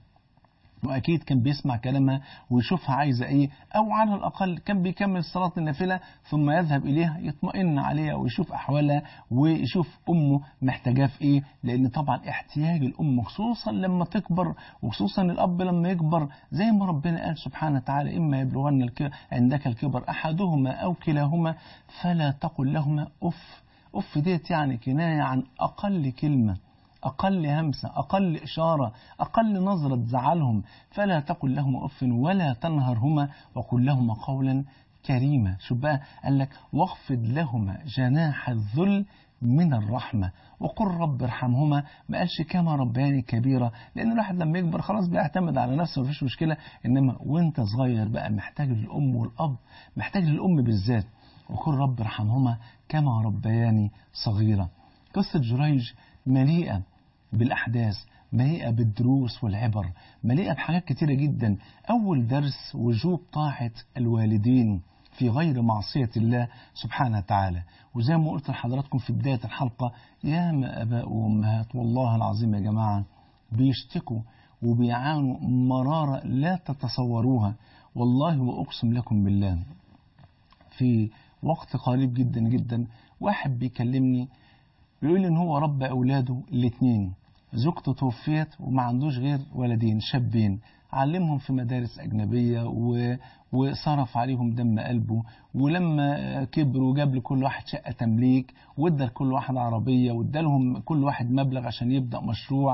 وأكيد كان بيسمع كلامها ويشوفها عايزة إيه أو على الأقل كان بيكمل صلاة النافلة ثم يذهب إليها يطمئن عليها ويشوف أحوالها ويشوف أمه محتاجاه في إيه لأن طبعا احتياج الأم خصوصا لما تكبر وخصوصا الأب لما يكبر زي ما ربنا قال سبحانه وتعالى إما يبلغن عندك الكبر أحدهما أو كلاهما فلا تقل لهما أف أف ديت يعني كناية عن أقل كلمة أقل همسة أقل إشارة أقل نظرة تزعلهم فلا تقل لهما أف ولا تنهرهما وقل لهما قولا كريما شو بقى قال لك واخفض لهما جناح الذل من الرحمة وقل رب ارحمهما ما قالش كما ربياني كبيرة لأن الواحد لما يكبر خلاص بيعتمد على نفسه مفيش مشكلة إنما وانت صغير بقى محتاج للأم والأب محتاج للأم بالذات وقل رب ارحمهما كما ربياني صغيرة قصة جريج مليئة بالأحداث مليئة بالدروس والعبر مليئة بحاجات كتيرة جدا أول درس وجوب طاعة الوالدين في غير معصية الله سبحانه وتعالى وزي ما قلت لحضراتكم في بداية الحلقة يا ما أباء وأمهات والله العظيم يا جماعة بيشتكوا وبيعانوا مرارة لا تتصوروها والله وأقسم لكم بالله في وقت قريب جدا جدا واحد بيكلمني بيقول ان هو ربى اولاده الاثنين زوجته توفيت وما عندوش غير ولدين شابين علمهم في مدارس أجنبية و... وصرف عليهم دم قلبه ولما كبروا جاب لكل واحد شقة تمليك وادى لكل واحد عربية وادى لهم كل واحد مبلغ عشان يبدأ مشروع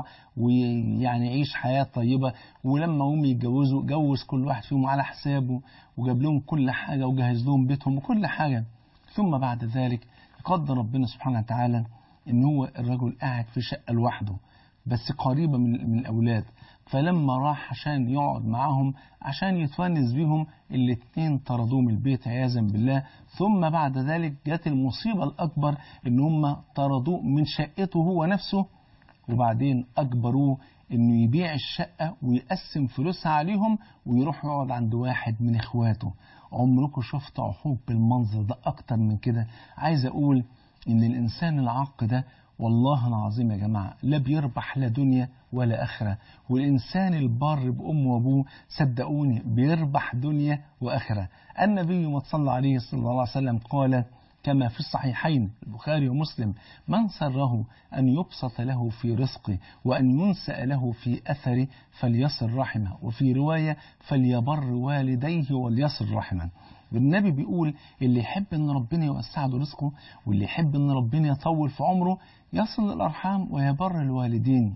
ويعني يعيش حياة طيبة ولما هم يتجوزوا جوز كل واحد فيهم على حسابه وجاب لهم كل حاجة وجهز لهم بيتهم وكل حاجة ثم بعد ذلك قدر ربنا سبحانه وتعالى ان هو الرجل قاعد في شقة لوحده بس قريبة من, من الأولاد فلما راح عشان يقعد معاهم عشان يتونس بيهم الاتنين طردوه من البيت عياذا بالله ثم بعد ذلك جت المصيبة الأكبر إن هم طردوه من شقته هو نفسه وبعدين أجبروه إنه يبيع الشقة ويقسم فلوسها عليهم ويروح يقعد عند واحد من إخواته عمركم شفتوا عقوق بالمنظر ده أكتر من كده عايز أقول إن الإنسان العاق ده والله العظيم يا جماعة لا بيربح لا دنيا ولا آخرة والإنسان البار بأمه وأبوه صدقوني بيربح دنيا وآخرة النبي ما صلى عليه صلى الله عليه وسلم قال كما في الصحيحين البخاري ومسلم من سره أن يبسط له في رزقه وأن ينسأ له في أثره فليصل رحمه وفي رواية فليبر والديه وليصل رحمه النبي بيقول اللي يحب ان ربنا يوسع له رزقه واللي يحب ان ربنا يطول في عمره يصل الارحام ويبر الوالدين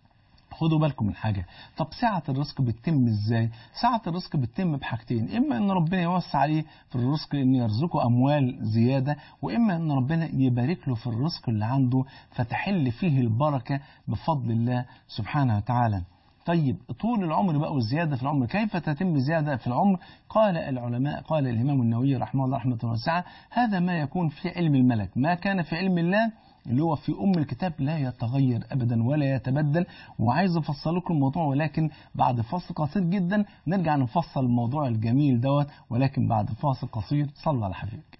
خدوا بالكم من حاجة طب ساعة الرزق بتتم ازاي ساعة الرزق بتتم بحاجتين اما ان ربنا يوسع عليه في الرزق ان يرزقه اموال زيادة واما ان ربنا يبارك له في الرزق اللي عنده فتحل فيه البركة بفضل الله سبحانه وتعالى طيب طول العمر بقى والزيادة في العمر كيف تتم زيادة في العمر قال العلماء قال الإمام النووي رحمه الله رحمة واسعة هذا ما يكون في علم الملك ما كان في علم الله اللي هو في أم الكتاب لا يتغير أبدا ولا يتبدل وعايز أفصل لكم الموضوع ولكن بعد فاصل قصير جدا نرجع نفصل الموضوع الجميل دوت ولكن بعد فاصل قصير صلى على حبيبك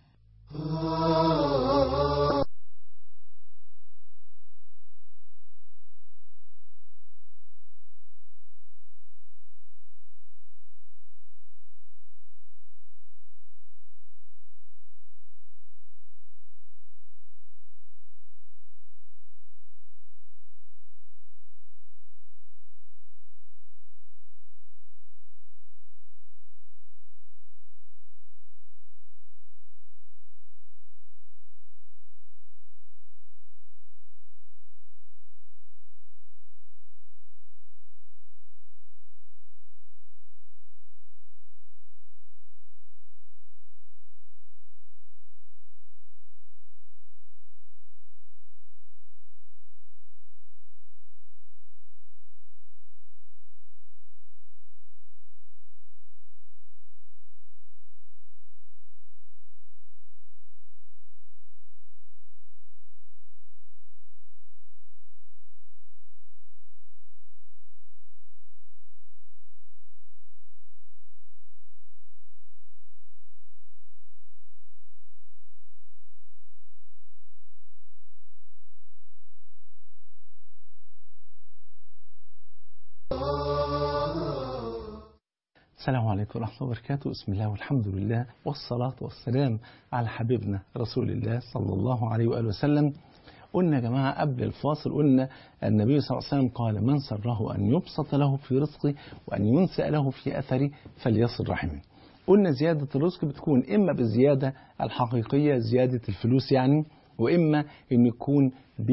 السلام عليكم ورحمة الله وبركاته بسم الله والحمد لله والصلاة والسلام على حبيبنا رسول الله صلى الله عليه وآله وسلم قلنا يا جماعة قبل الفاصل قلنا النبي صلى الله عليه وسلم قال من سره أن يبسط له في رزقه وأن ينسأ له في أثره فليصل رحمه قلنا زيادة الرزق بتكون إما بالزيادة الحقيقية زيادة الفلوس يعني وإما أن يكون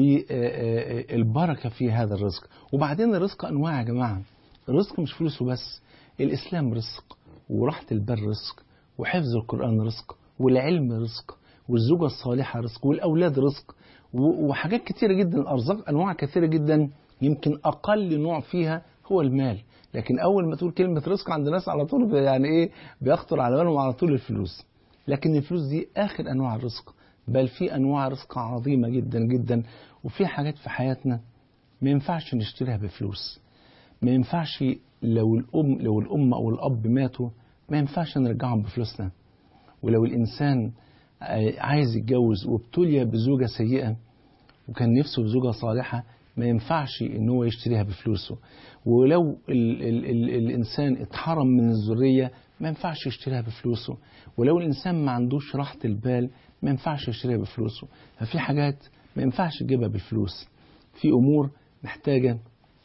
بالبركة في هذا الرزق وبعدين الرزق أنواع يا جماعة الرزق مش فلوس وبس الإسلام رزق وراحة البال رزق وحفظ القرآن رزق والعلم رزق والزوجة الصالحة رزق والأولاد رزق وحاجات كثيرة جدا الأرزاق أنواع كثيرة جدا يمكن أقل نوع فيها هو المال لكن أول ما تقول كلمة رزق عند الناس على طول يعني إيه بيخطر على بالهم على طول الفلوس لكن الفلوس دي آخر أنواع الرزق بل في أنواع رزق عظيمة جدا جدا وفي حاجات في حياتنا ما ينفعش نشتريها بفلوس ما ينفعش لو الأم لو الأم أو الأب ماتوا ما ينفعش نرجعهم بفلوسنا ولو الإنسان عايز يتجوز وابتلي بزوجة سيئة وكان نفسه بزوجة صالحة ما ينفعش ان هو يشتريها بفلوسه ولو ال ال ال الانسان اتحرم من الذرية ما ينفعش يشتريها بفلوسه ولو الانسان ما عندوش راحة البال ما ينفعش يشتريها بفلوسه ففي حاجات ما ينفعش تجيبها بالفلوس في امور محتاجة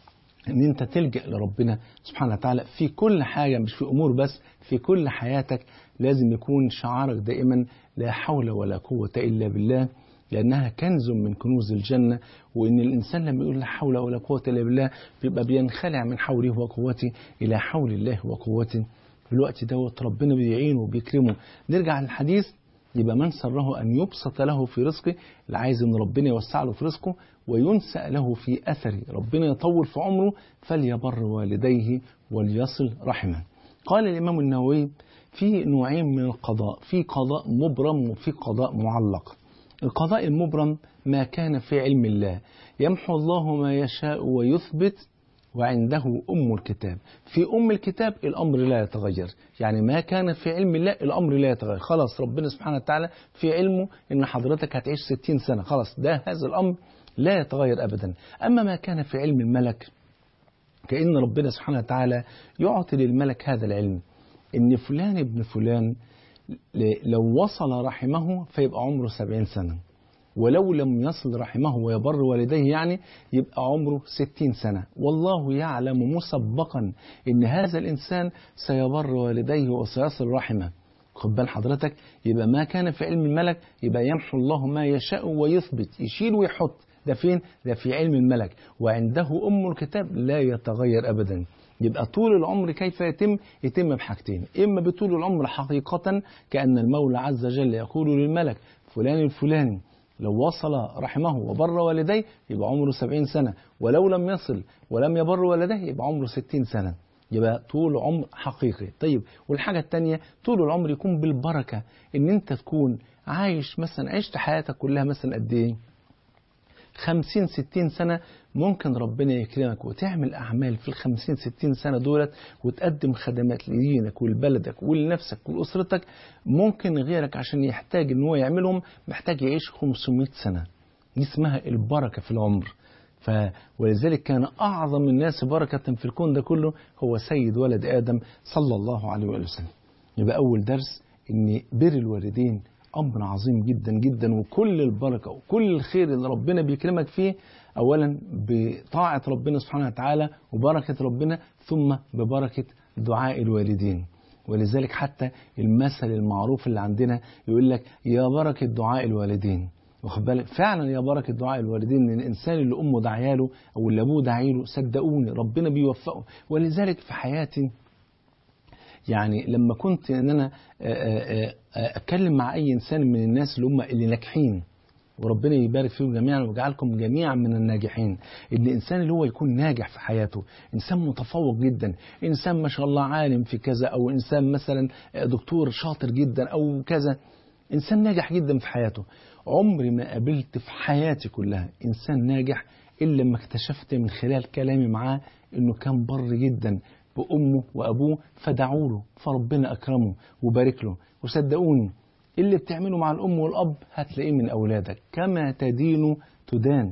ان انت تلجأ لربنا سبحانه وتعالى في كل حاجة مش في امور بس في كل حياتك لازم يكون شعارك دائما لا حول ولا قوة الا بالله لأنها كنز من كنوز الجنة وإن الإنسان لما يقول لا حول ولا قوة إلا بالله بيبقى بينخلع من حوله وقوته إلى حول الله وقوته في الوقت دوت ربنا بيعينه وبيكرمه نرجع للحديث يبقى من سره أن يبسط له في رزقه اللي عايز إن ربنا يوسع له في رزقه وينسأ له في أثره ربنا يطول في عمره فليبر والديه وليصل رحمه قال الإمام النووي في نوعين من القضاء في قضاء مبرم وفي قضاء معلق القضاء المبرم ما كان في علم الله يمحو الله ما يشاء ويثبت وعنده أم الكتاب في أم الكتاب الأمر لا يتغير يعني ما كان في علم الله الأمر لا يتغير خلاص ربنا سبحانه وتعالى في علمه إن حضرتك هتعيش ستين سنة خلاص ده هذا الأمر لا يتغير أبدا أما ما كان في علم الملك كأن ربنا سبحانه وتعالى يعطي للملك هذا العلم إن فلان ابن فلان لو وصل رحمه فيبقى عمره سبعين سنة ولو لم يصل رحمه ويبر والديه يعني يبقى عمره ستين سنة والله يعلم مسبقا إن هذا الإنسان سيبر والديه وسيصل رحمه خد بال حضرتك يبقى ما كان في علم الملك يبقى يمحو الله ما يشاء ويثبت يشيل ويحط ده فين؟ ده في علم الملك وعنده أم الكتاب لا يتغير أبدا يبقى طول العمر كيف يتم يتم بحاجتين إما بطول العمر حقيقة كأن المولى عز وجل يقول للملك فلان الفلاني لو وصل رحمه وبر والديه يبقى عمره سبعين سنة ولو لم يصل ولم يبر والديه يبقى عمره ستين سنة يبقى طول عمر حقيقي طيب والحاجة التانية طول العمر يكون بالبركة ان انت تكون عايش مثلا عشت حياتك كلها مثلا قد ايه خمسين ستين سنة ممكن ربنا يكرمك وتعمل أعمال في الخمسين ستين سنة دولت وتقدم خدمات لدينك ولبلدك ولنفسك ولأسرتك ممكن غيرك عشان يحتاج ان هو يعملهم محتاج يعيش 500 سنة دي اسمها البركة في العمر ف ولذلك كان أعظم الناس بركة في الكون ده كله هو سيد ولد آدم صلى الله عليه وآله وسلم يبقى أول درس إن بر الوالدين أمر عظيم جدا جدا وكل البركة وكل الخير اللي ربنا بيكرمك فيه أولا بطاعة ربنا سبحانه وتعالى وبركة ربنا ثم ببركة دعاء الوالدين ولذلك حتى المثل المعروف اللي عندنا يقول لك يا بركة دعاء الوالدين واخد بالك فعلا يا بركة دعاء الوالدين ان الانسان اللي امه دعياله او اللي ابوه دعيله صدقوني ربنا بيوفقه ولذلك في حياتي يعني لما كنت ان انا اتكلم مع اي انسان من الناس اللي هم اللي ناجحين وربنا يبارك فيهم جميعا ويجعلكم جميعا من الناجحين ان الانسان اللي هو يكون ناجح في حياته انسان متفوق جدا انسان ما شاء الله عالم في كذا او انسان مثلا دكتور شاطر جدا او كذا انسان ناجح جدا في حياته عمري ما قابلت في حياتي كلها انسان ناجح الا لما اكتشفت من خلال كلامي معاه انه كان بر جدا بامه وابوه فدعوا له فربنا اكرمه وبارك له وصدقوني اللي بتعمله مع الأم والأب هتلاقيه من أولادك كما تدين تدان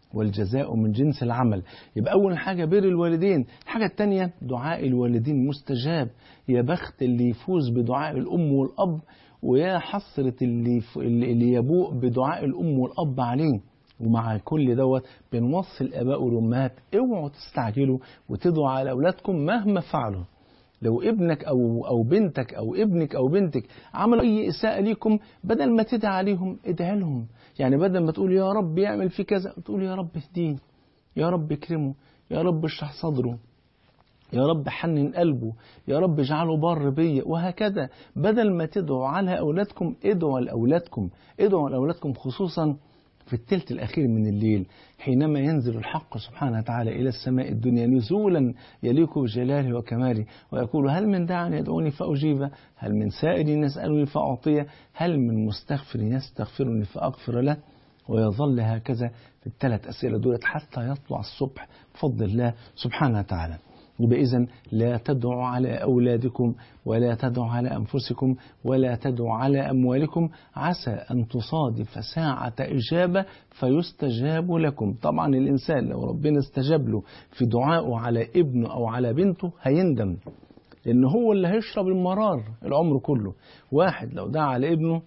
والجزاء من جنس العمل يبقى أول حاجة بر الوالدين الحاجة الثانية دعاء الوالدين مستجاب يا بخت اللي يفوز بدعاء الأم والأب ويا حسرة اللي, اللي يبوء بدعاء الأم والأب عليه ومع كل دوت بنوصي الآباء والأمهات اوعوا تستعجلوا وتدعوا على أولادكم مهما فعلوا لو ابنك أو أو بنتك أو ابنك أو بنتك عملوا أي إساءة ليكم بدل ما تدعي عليهم ادعي لهم يعني بدل ما تقول يا رب يعمل في كذا تقول يا رب اهديه يا رب اكرمه يا رب اشرح صدره يا رب حنن قلبه يا رب اجعله بر بيا وهكذا بدل ما تدعوا على أولادكم ادعوا لأولادكم ادعوا لأولادكم خصوصا في الثلث الأخير من الليل حينما ينزل الحق سبحانه وتعالى إلى السماء الدنيا نزولا يليق بجلاله وكماله ويقول هل من داع يدعوني فأجيبه هل من سائل يسألني فأعطيه هل من مستغفر يستغفرني فأغفر له ويظل هكذا في الثلاث أسئلة دولت حتى يطلع الصبح بفضل الله سبحانه وتعالى يبقى إذا لا تدعوا على أولادكم ولا تدعوا على أنفسكم ولا تدعوا على أموالكم عسى أن تصادف ساعة إجابة فيستجاب لكم طبعا الإنسان لو ربنا استجاب له في دعائه على ابنه أو على بنته هيندم لأن هو اللي هيشرب المرار العمر كله واحد لو دعا على ابنه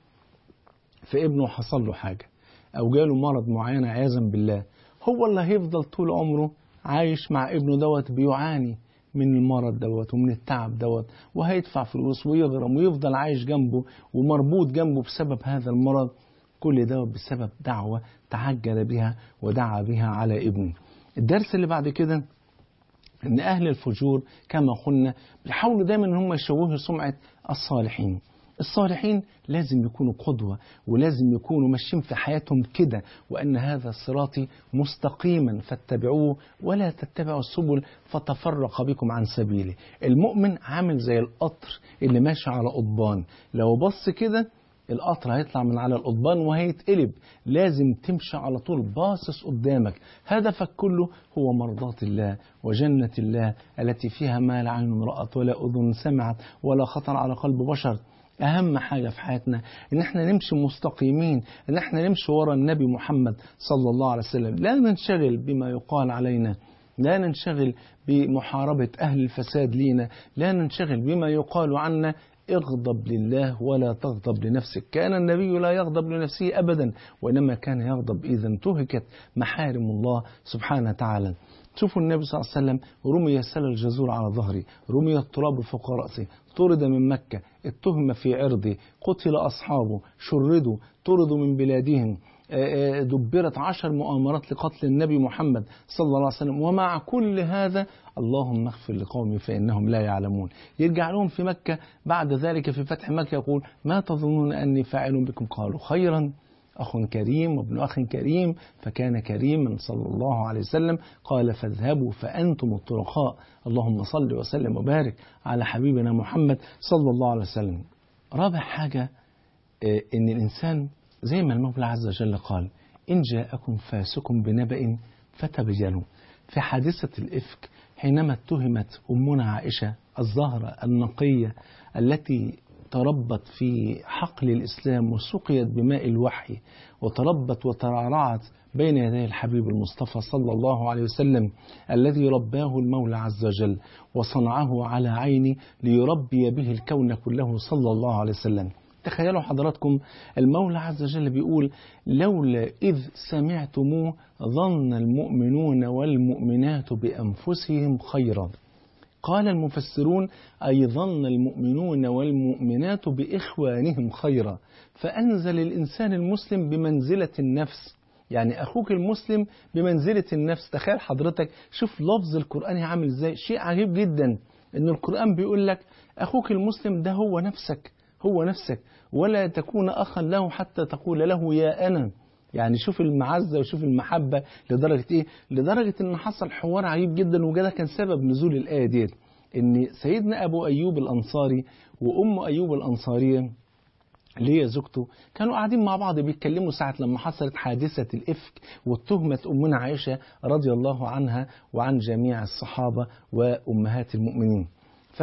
فابنه حصل له حاجة أو جاله مرض معين عياذا بالله هو اللي هيفضل طول عمره عايش مع ابنه دوت بيعاني من المرض دوت ومن التعب دوت وهيدفع فلوس ويغرم ويفضل عايش جنبه ومربوط جنبه بسبب هذا المرض كل ده بسبب دعوة تعجل بها ودعا بها على ابنه الدرس اللي بعد كده ان اهل الفجور كما قلنا بيحاولوا دايما ان هم يشوهوا سمعة الصالحين الصالحين لازم يكونوا قدوة ولازم يكونوا ماشيين في حياتهم كده وأن هذا صراطي مستقيما فاتبعوه ولا تتبعوا السبل فتفرق بكم عن سبيله المؤمن عامل زي القطر اللي ماشي على قضبان لو بص كده القطر هيطلع من على القضبان وهيتقلب لازم تمشي على طول باصص قدامك هدفك كله هو مرضاة الله وجنة الله التي فيها ما لا عين رأت ولا أذن سمعت ولا خطر على قلب بشر أهم حاجة في حياتنا إن إحنا نمشي مستقيمين إن إحنا نمشي ورا النبي محمد صلى الله عليه وسلم لا ننشغل بما يقال علينا لا ننشغل بمحاربة أهل الفساد لينا لا ننشغل بما يقال عنا اغضب لله ولا تغضب لنفسك كان النبي لا يغضب لنفسه أبدا وإنما كان يغضب إذا انتهكت محارم الله سبحانه وتعالى شوفوا النبي صلى الله عليه وسلم رمي سل الجزور على ظهره رمي التراب فوق رأسه طرد من مكة اتهم في عرضه قتل أصحابه شردوا طردوا من بلادهم دبرت عشر مؤامرات لقتل النبي محمد صلى الله عليه وسلم ومع كل هذا اللهم اغفر لقومي فإنهم لا يعلمون يرجع لهم في مكة بعد ذلك في فتح مكة يقول ما تظنون أني فاعل بكم قالوا خيرا أخ كريم وابن أخ كريم فكان كريما صلى الله عليه وسلم قال فاذهبوا فأنتم الطرقاء اللهم صل وسلم وبارك على حبيبنا محمد صلى الله عليه وسلم رابع حاجة إن الإنسان زي ما المولى عز وجل قال إن جاءكم فاسق بنبأ فتبينوا في حادثة الإفك حينما اتهمت أمنا عائشة الزهرة النقية التي تربت في حقل الإسلام وسقيت بماء الوحي وتربت وترعرعت بين يدي الحبيب المصطفى صلى الله عليه وسلم الذي رباه المولى عز وجل وصنعه على عيني ليربي به الكون كله صلى الله عليه وسلم تخيلوا حضراتكم المولى عز وجل بيقول لولا إذ سمعتموه ظن المؤمنون والمؤمنات بأنفسهم خيرا قال المفسرون أي ظن المؤمنون والمؤمنات بإخوانهم خيرا فأنزل الإنسان المسلم بمنزلة النفس يعني أخوك المسلم بمنزلة النفس تخيل حضرتك شوف لفظ القرآن عامل إزاي شيء عجيب جدا إن القرآن بيقول لك أخوك المسلم ده هو نفسك هو نفسك ولا تكون أخا له حتى تقول له يا أنا يعني شوف المعزة وشوف المحبة لدرجة إيه لدرجة إن حصل حوار عجيب جدا وده كان سبب نزول الآية ديت إن سيدنا أبو أيوب الأنصاري وأم أيوب الأنصارية اللي هي زوجته كانوا قاعدين مع بعض بيتكلموا ساعة لما حصلت حادثة الإفك واتهمة أمنا عائشة رضي الله عنها وعن جميع الصحابة وأمهات المؤمنين ف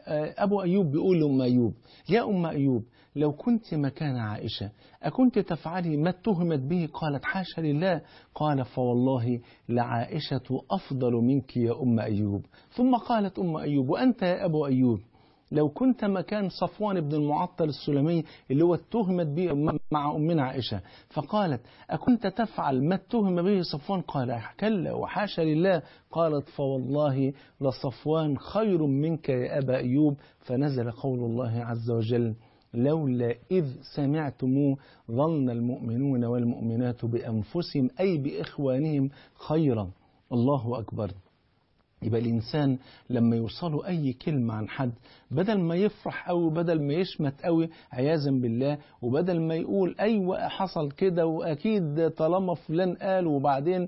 أبو أيوب بيقول لأم أيوب يا أم أيوب لو كنت مكان عائشة أكنت تفعلي ما اتهمت به قالت حاشا لله قال فوالله لعائشة أفضل منك يا أم أيوب ثم قالت أم أيوب وأنت يا أبو أيوب لو كنت مكان صفوان بن المعطل السلمي اللي هو اتهمت به مع أمنا عائشة فقالت أكنت تفعل ما اتهم به صفوان قال كلا وحاشا لله قالت فوالله لصفوان خير منك يا أبا أيوب فنزل قول الله عز وجل لولا إذ سمعتموه ظن المؤمنون والمؤمنات بأنفسهم أي بإخوانهم خيرا الله أكبر يبقى الإنسان لما يوصله أي كلمة عن حد بدل ما يفرح أوي بدل ما يشمت أوي عياذا بالله وبدل ما يقول أيوة حصل كده وأكيد طالما فلان قال وبعدين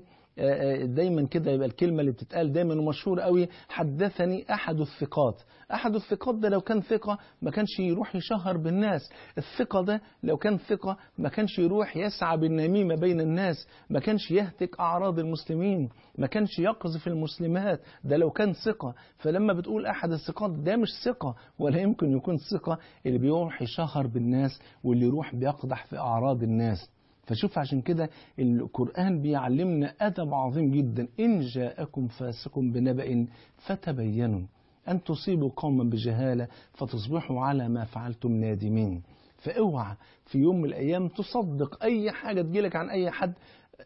دايما كده يبقى الكلمة اللي بتتقال دايما ومشهور قوي حدثني أحد الثقات أحد الثقات ده لو كان ثقة ما كانش يروح يشهر بالناس الثقة ده لو كان ثقة ما كانش يروح يسعى بالنميمة بين الناس ما كانش يهتك أعراض المسلمين ما كانش يقذف المسلمات ده لو كان ثقة فلما بتقول أحد الثقات ده مش ثقة ولا يمكن يكون ثقة اللي بيروح يشهر بالناس واللي يروح بيقدح في أعراض الناس فشوف عشان كده القرآن بيعلمنا أدب عظيم جدا إن جاءكم فاسق بنبأ فتبينوا أن تصيبوا قوما بجهالة فتصبحوا على ما فعلتم نادمين فاوعى في يوم من الأيام تصدق أي حاجة تجيلك عن أي حد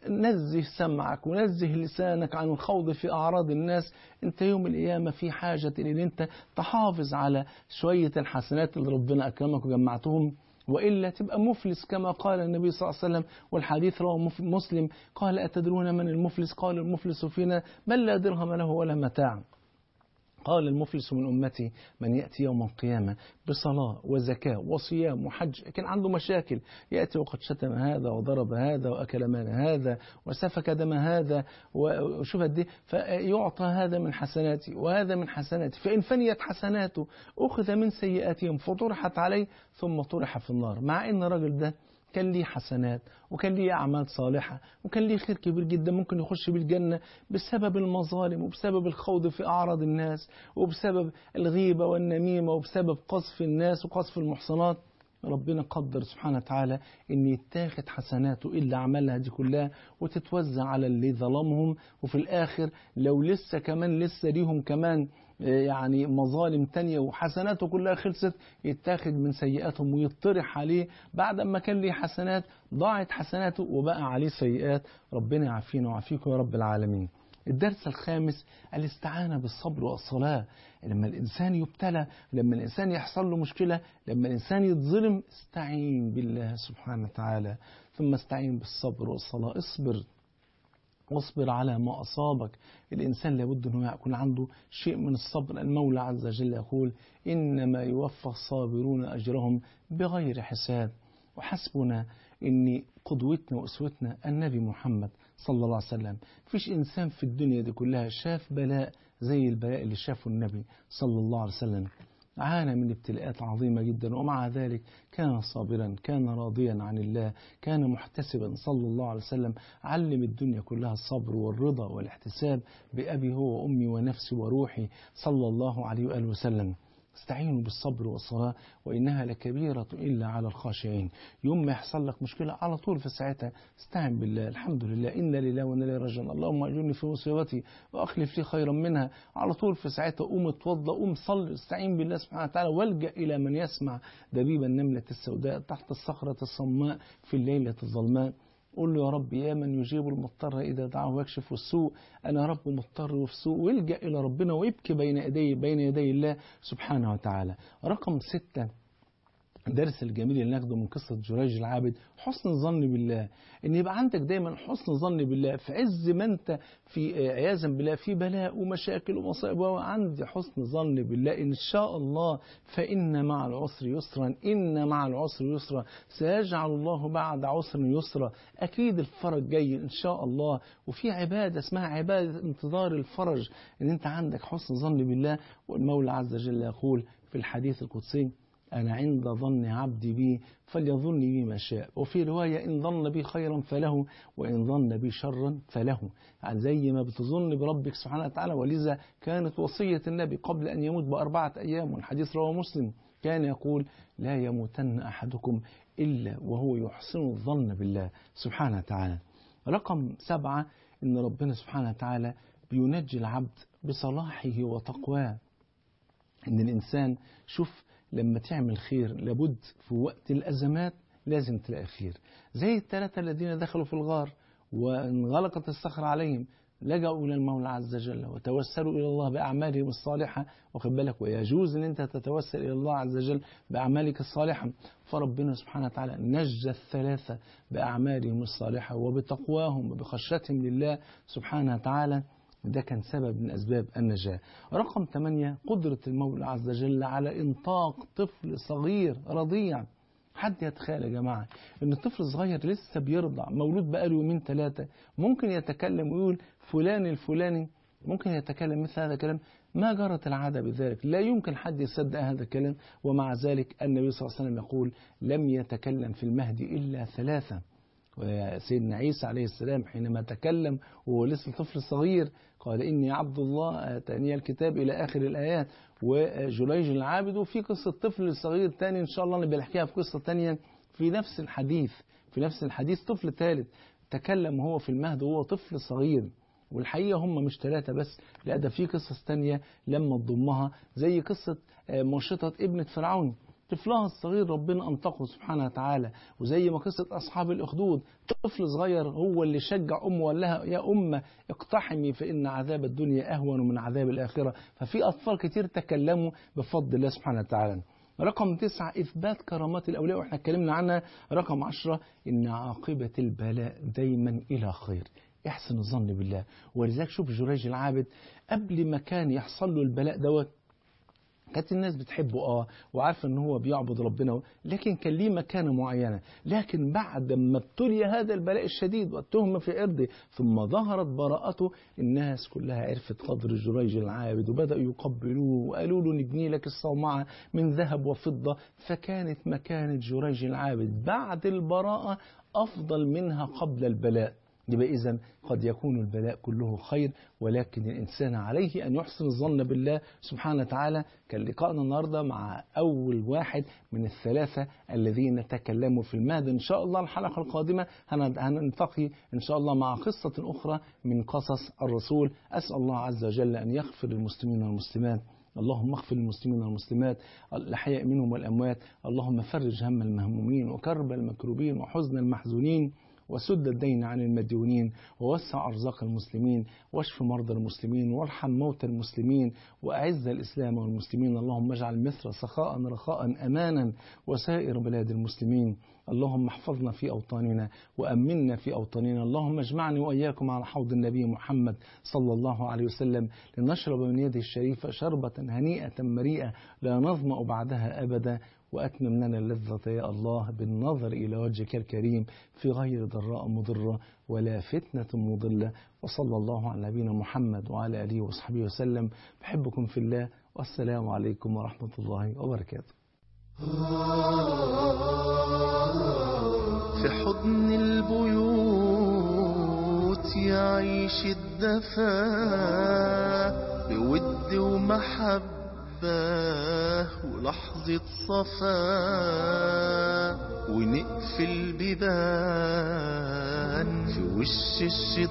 نزه سمعك ونزه لسانك عن الخوض في أعراض الناس أنت يوم القيامة في حاجة إن أنت تحافظ على شوية الحسنات اللي ربنا أكرمك وجمعتهم وإلا تبقى مفلس كما قال النبي صلى الله عليه وسلم والحديث رواه مسلم قال أتدرون من المفلس قال المفلس فينا من لا درهم له ولا متاع قال المفلس من أمتي من يأتي يوم القيامة بصلاة وزكاة وصيام وحج كان عنده مشاكل يأتي وقد شتم هذا وضرب هذا وأكل مال هذا وسفك دم هذا وشوف قد فيعطى هذا من حسناتي وهذا من حسناتي فإن فنيت حسناته أخذ من سيئاتهم فطرحت عليه ثم طرح في النار مع أن الرجل ده كان ليه حسنات وكان ليه أعمال صالحة وكان ليه خير كبير جدا ممكن يخش بالجنة بسبب المظالم وبسبب الخوض في أعراض الناس وبسبب الغيبة والنميمة وبسبب قذف الناس وقذف المحصنات ربنا قدر سبحانه وتعالى ان يتاخد حسناته اللي عملها دي كلها وتتوزع على اللي ظلمهم وفي الاخر لو لسه كمان لسه ليهم كمان يعني مظالم تانية وحسناته كلها خلصت يتاخد من سيئاتهم ويطرح عليه بعد ما كان ليه حسنات ضاعت حسناته وبقى عليه سيئات ربنا يعافينا ويعافيكم يا رب العالمين الدرس الخامس الاستعانة بالصبر والصلاة لما الإنسان يبتلى لما الإنسان يحصل له مشكلة لما الإنسان يتظلم استعين بالله سبحانه وتعالى ثم استعين بالصبر والصلاة اصبر واصبر على ما أصابك الإنسان لابد أنه يكون عنده شيء من الصبر المولى عز وجل يقول إنما يوفى الصابرون أجرهم بغير حساب وحسبنا أن قدوتنا وأسوتنا النبي محمد صلى الله عليه وسلم فيش إنسان في الدنيا دي كلها شاف بلاء زي البلاء اللي شافه النبي صلى الله عليه وسلم عانى من ابتلاءات عظيمة جدا ومع ذلك كان صابرا كان راضيا عن الله كان محتسبا صلى الله عليه وسلم علم الدنيا كلها الصبر والرضا والاحتساب بأبي هو وأمي ونفسي وروحي صلى الله عليه وآله وسلم استعينوا بالصبر والصلاة وإنها لكبيرة إلا على الخاشعين يوم ما يحصل لك مشكلة على طول في ساعتها استعن بالله الحمد لله إنا لله وإنا إليه راجعون اللهم أجرني في مصيبتي وأخلف لي خيرا منها على طول في ساعتها قوم اتوضى قوم صل استعين بالله سبحانه وتعالى والجأ إلى من يسمع دبيب النملة السوداء تحت الصخرة الصماء في الليلة الظلماء قول له يا رب يا من يجيب المضطر إذا دعاه ويكشف السوء أنا رب مضطر وفي سوء والجأ إلى ربنا ويبكي بين يدي بين يدي الله سبحانه وتعالى رقم ستة الدرس الجميل اللي ناخده من قصة جريج العابد حسن الظن بالله ان يبقى عندك دايما حسن ظن بالله في عز ما انت في عياذا بالله في بلاء ومشاكل ومصائب وعندي حسن ظن بالله ان شاء الله فان مع العسر يسرا ان مع العسر يسرا سيجعل الله بعد عسر يسرا اكيد الفرج جاي ان شاء الله وفي عباده اسمها عباده انتظار الفرج ان انت عندك حسن ظن بالله والمولى عز وجل يقول في الحديث القدسي أنا عند ظن عبدي بي فليظن بي ما شاء وفي رواية إن ظن بي خيرا فله وإن ظن بي شرا فله يعني زي ما بتظن بربك سبحانه وتعالى ولذا كانت وصية النبي قبل أن يموت بأربعة أيام والحديث رواه مسلم كان يقول لا يموتن أحدكم إلا وهو يحسن الظن بالله سبحانه وتعالى رقم سبعة إن ربنا سبحانه وتعالى بينجي العبد بصلاحه وتقواه إن الإنسان شوف لما تعمل خير لابد في وقت الأزمات لازم تلاقي خير زي الثلاثة الذين دخلوا في الغار وانغلقت الصخرة عليهم لجأوا إلى المولى عز وجل وتوسلوا إلى الله بأعمالهم الصالحة واخد بالك ويجوز أن أنت تتوسل إلى الله عز وجل بأعمالك الصالحة فربنا سبحانه وتعالى نجى الثلاثة بأعمالهم الصالحة وبتقواهم وبخشيتهم لله سبحانه وتعالى ده كان سبب من أسباب النجاة رقم ثمانية قدرة المولى عز وجل على إنطاق طفل صغير رضيع حد يتخيل يا جماعة إن طفل صغير لسه بيرضع مولود بقاله يومين ثلاثة ممكن يتكلم ويقول فلان الفلاني ممكن يتكلم مثل هذا الكلام ما جرت العادة بذلك لا يمكن حد يصدق هذا الكلام ومع ذلك النبي صلى الله عليه وسلم يقول لم يتكلم في المهد إلا ثلاثة وسيدنا عيسى عليه السلام حينما تكلم وهو لسه طفل صغير قال إني عبد الله آتاني الكتاب إلى آخر الآيات وجريج العابد وفي قصة طفل صغير تاني إن شاء الله نبقى نحكيها في قصة تانية في نفس الحديث في نفس الحديث طفل ثالث تكلم وهو في المهد وهو طفل صغير والحقيقة هم مش ثلاثة بس لا ده في قصص تانية لما تضمها زي قصة مشطة ابنة فرعون طفلها الصغير ربنا أنطقه سبحانه وتعالى وزي ما قصة أصحاب الأخدود طفل صغير هو اللي شجع أمه وقال لها يا أمة اقتحمي فإن عذاب الدنيا أهون من عذاب الآخرة ففي أطفال كتير تكلموا بفضل الله سبحانه وتعالى رقم تسعة إثبات كرامات الأولياء وإحنا اتكلمنا عنها رقم عشرة إن عاقبة البلاء دايما إلى خير احسن الظن بالله ولذلك شوف جريج العابد قبل ما كان يحصل له البلاء دوت كانت الناس بتحبه اه وعارفه ان هو بيعبد ربنا لكن كان ليه مكانه معينه لكن بعد ما ابتلي هذا البلاء الشديد والتهمه في ارضه ثم ظهرت براءته الناس كلها عرفت قدر جريج العابد وبداوا يقبلوه وقالوا له نبني لك الصومعه من ذهب وفضه فكانت مكانه جريج العابد بعد البراءه افضل منها قبل البلاء يبقى إذا قد يكون البلاء كله خير ولكن الإنسان عليه أن يحسن الظن بالله سبحانه وتعالى كان لقاءنا النهاردة مع أول واحد من الثلاثة الذين تكلموا في المهد إن شاء الله الحلقة القادمة هنلتقي إن شاء الله مع قصة أخرى من قصص الرسول أسأل الله عز وجل أن يغفر للمسلمين والمسلمات اللهم اغفر للمسلمين والمسلمات الأحياء منهم والأموات اللهم فرج هم المهمومين وكرب المكروبين وحزن المحزونين وسد الدين عن المديونين ووسع أرزاق المسلمين واشف مرضى المسلمين وارحم موتى المسلمين وأعز الإسلام والمسلمين اللهم اجعل مصر سخاء رخاء أمانا وسائر بلاد المسلمين اللهم احفظنا في أوطاننا وأمنا في أوطاننا اللهم اجمعني وإياكم على حوض النبي محمد صلى الله عليه وسلم لنشرب من يده الشريفة شربة هنيئة مريئة لا نظمأ بعدها أبدا وأتمم لنا اللذة يا الله بالنظر إلى وجهك الكريم في غير ضراء مضرة ولا فتنة مضلة وصلى الله على نبينا محمد وعلى آله وصحبه وسلم بحبكم في الله والسلام عليكم ورحمة الله وبركاته في حضن البيوت يعيش الدفا بود ومحبة ولحظة صفا ونقفل بيبان في وش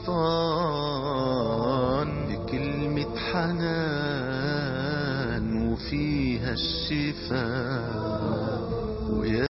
الشيطان بكلمة حنان وفيها الشفاء ويا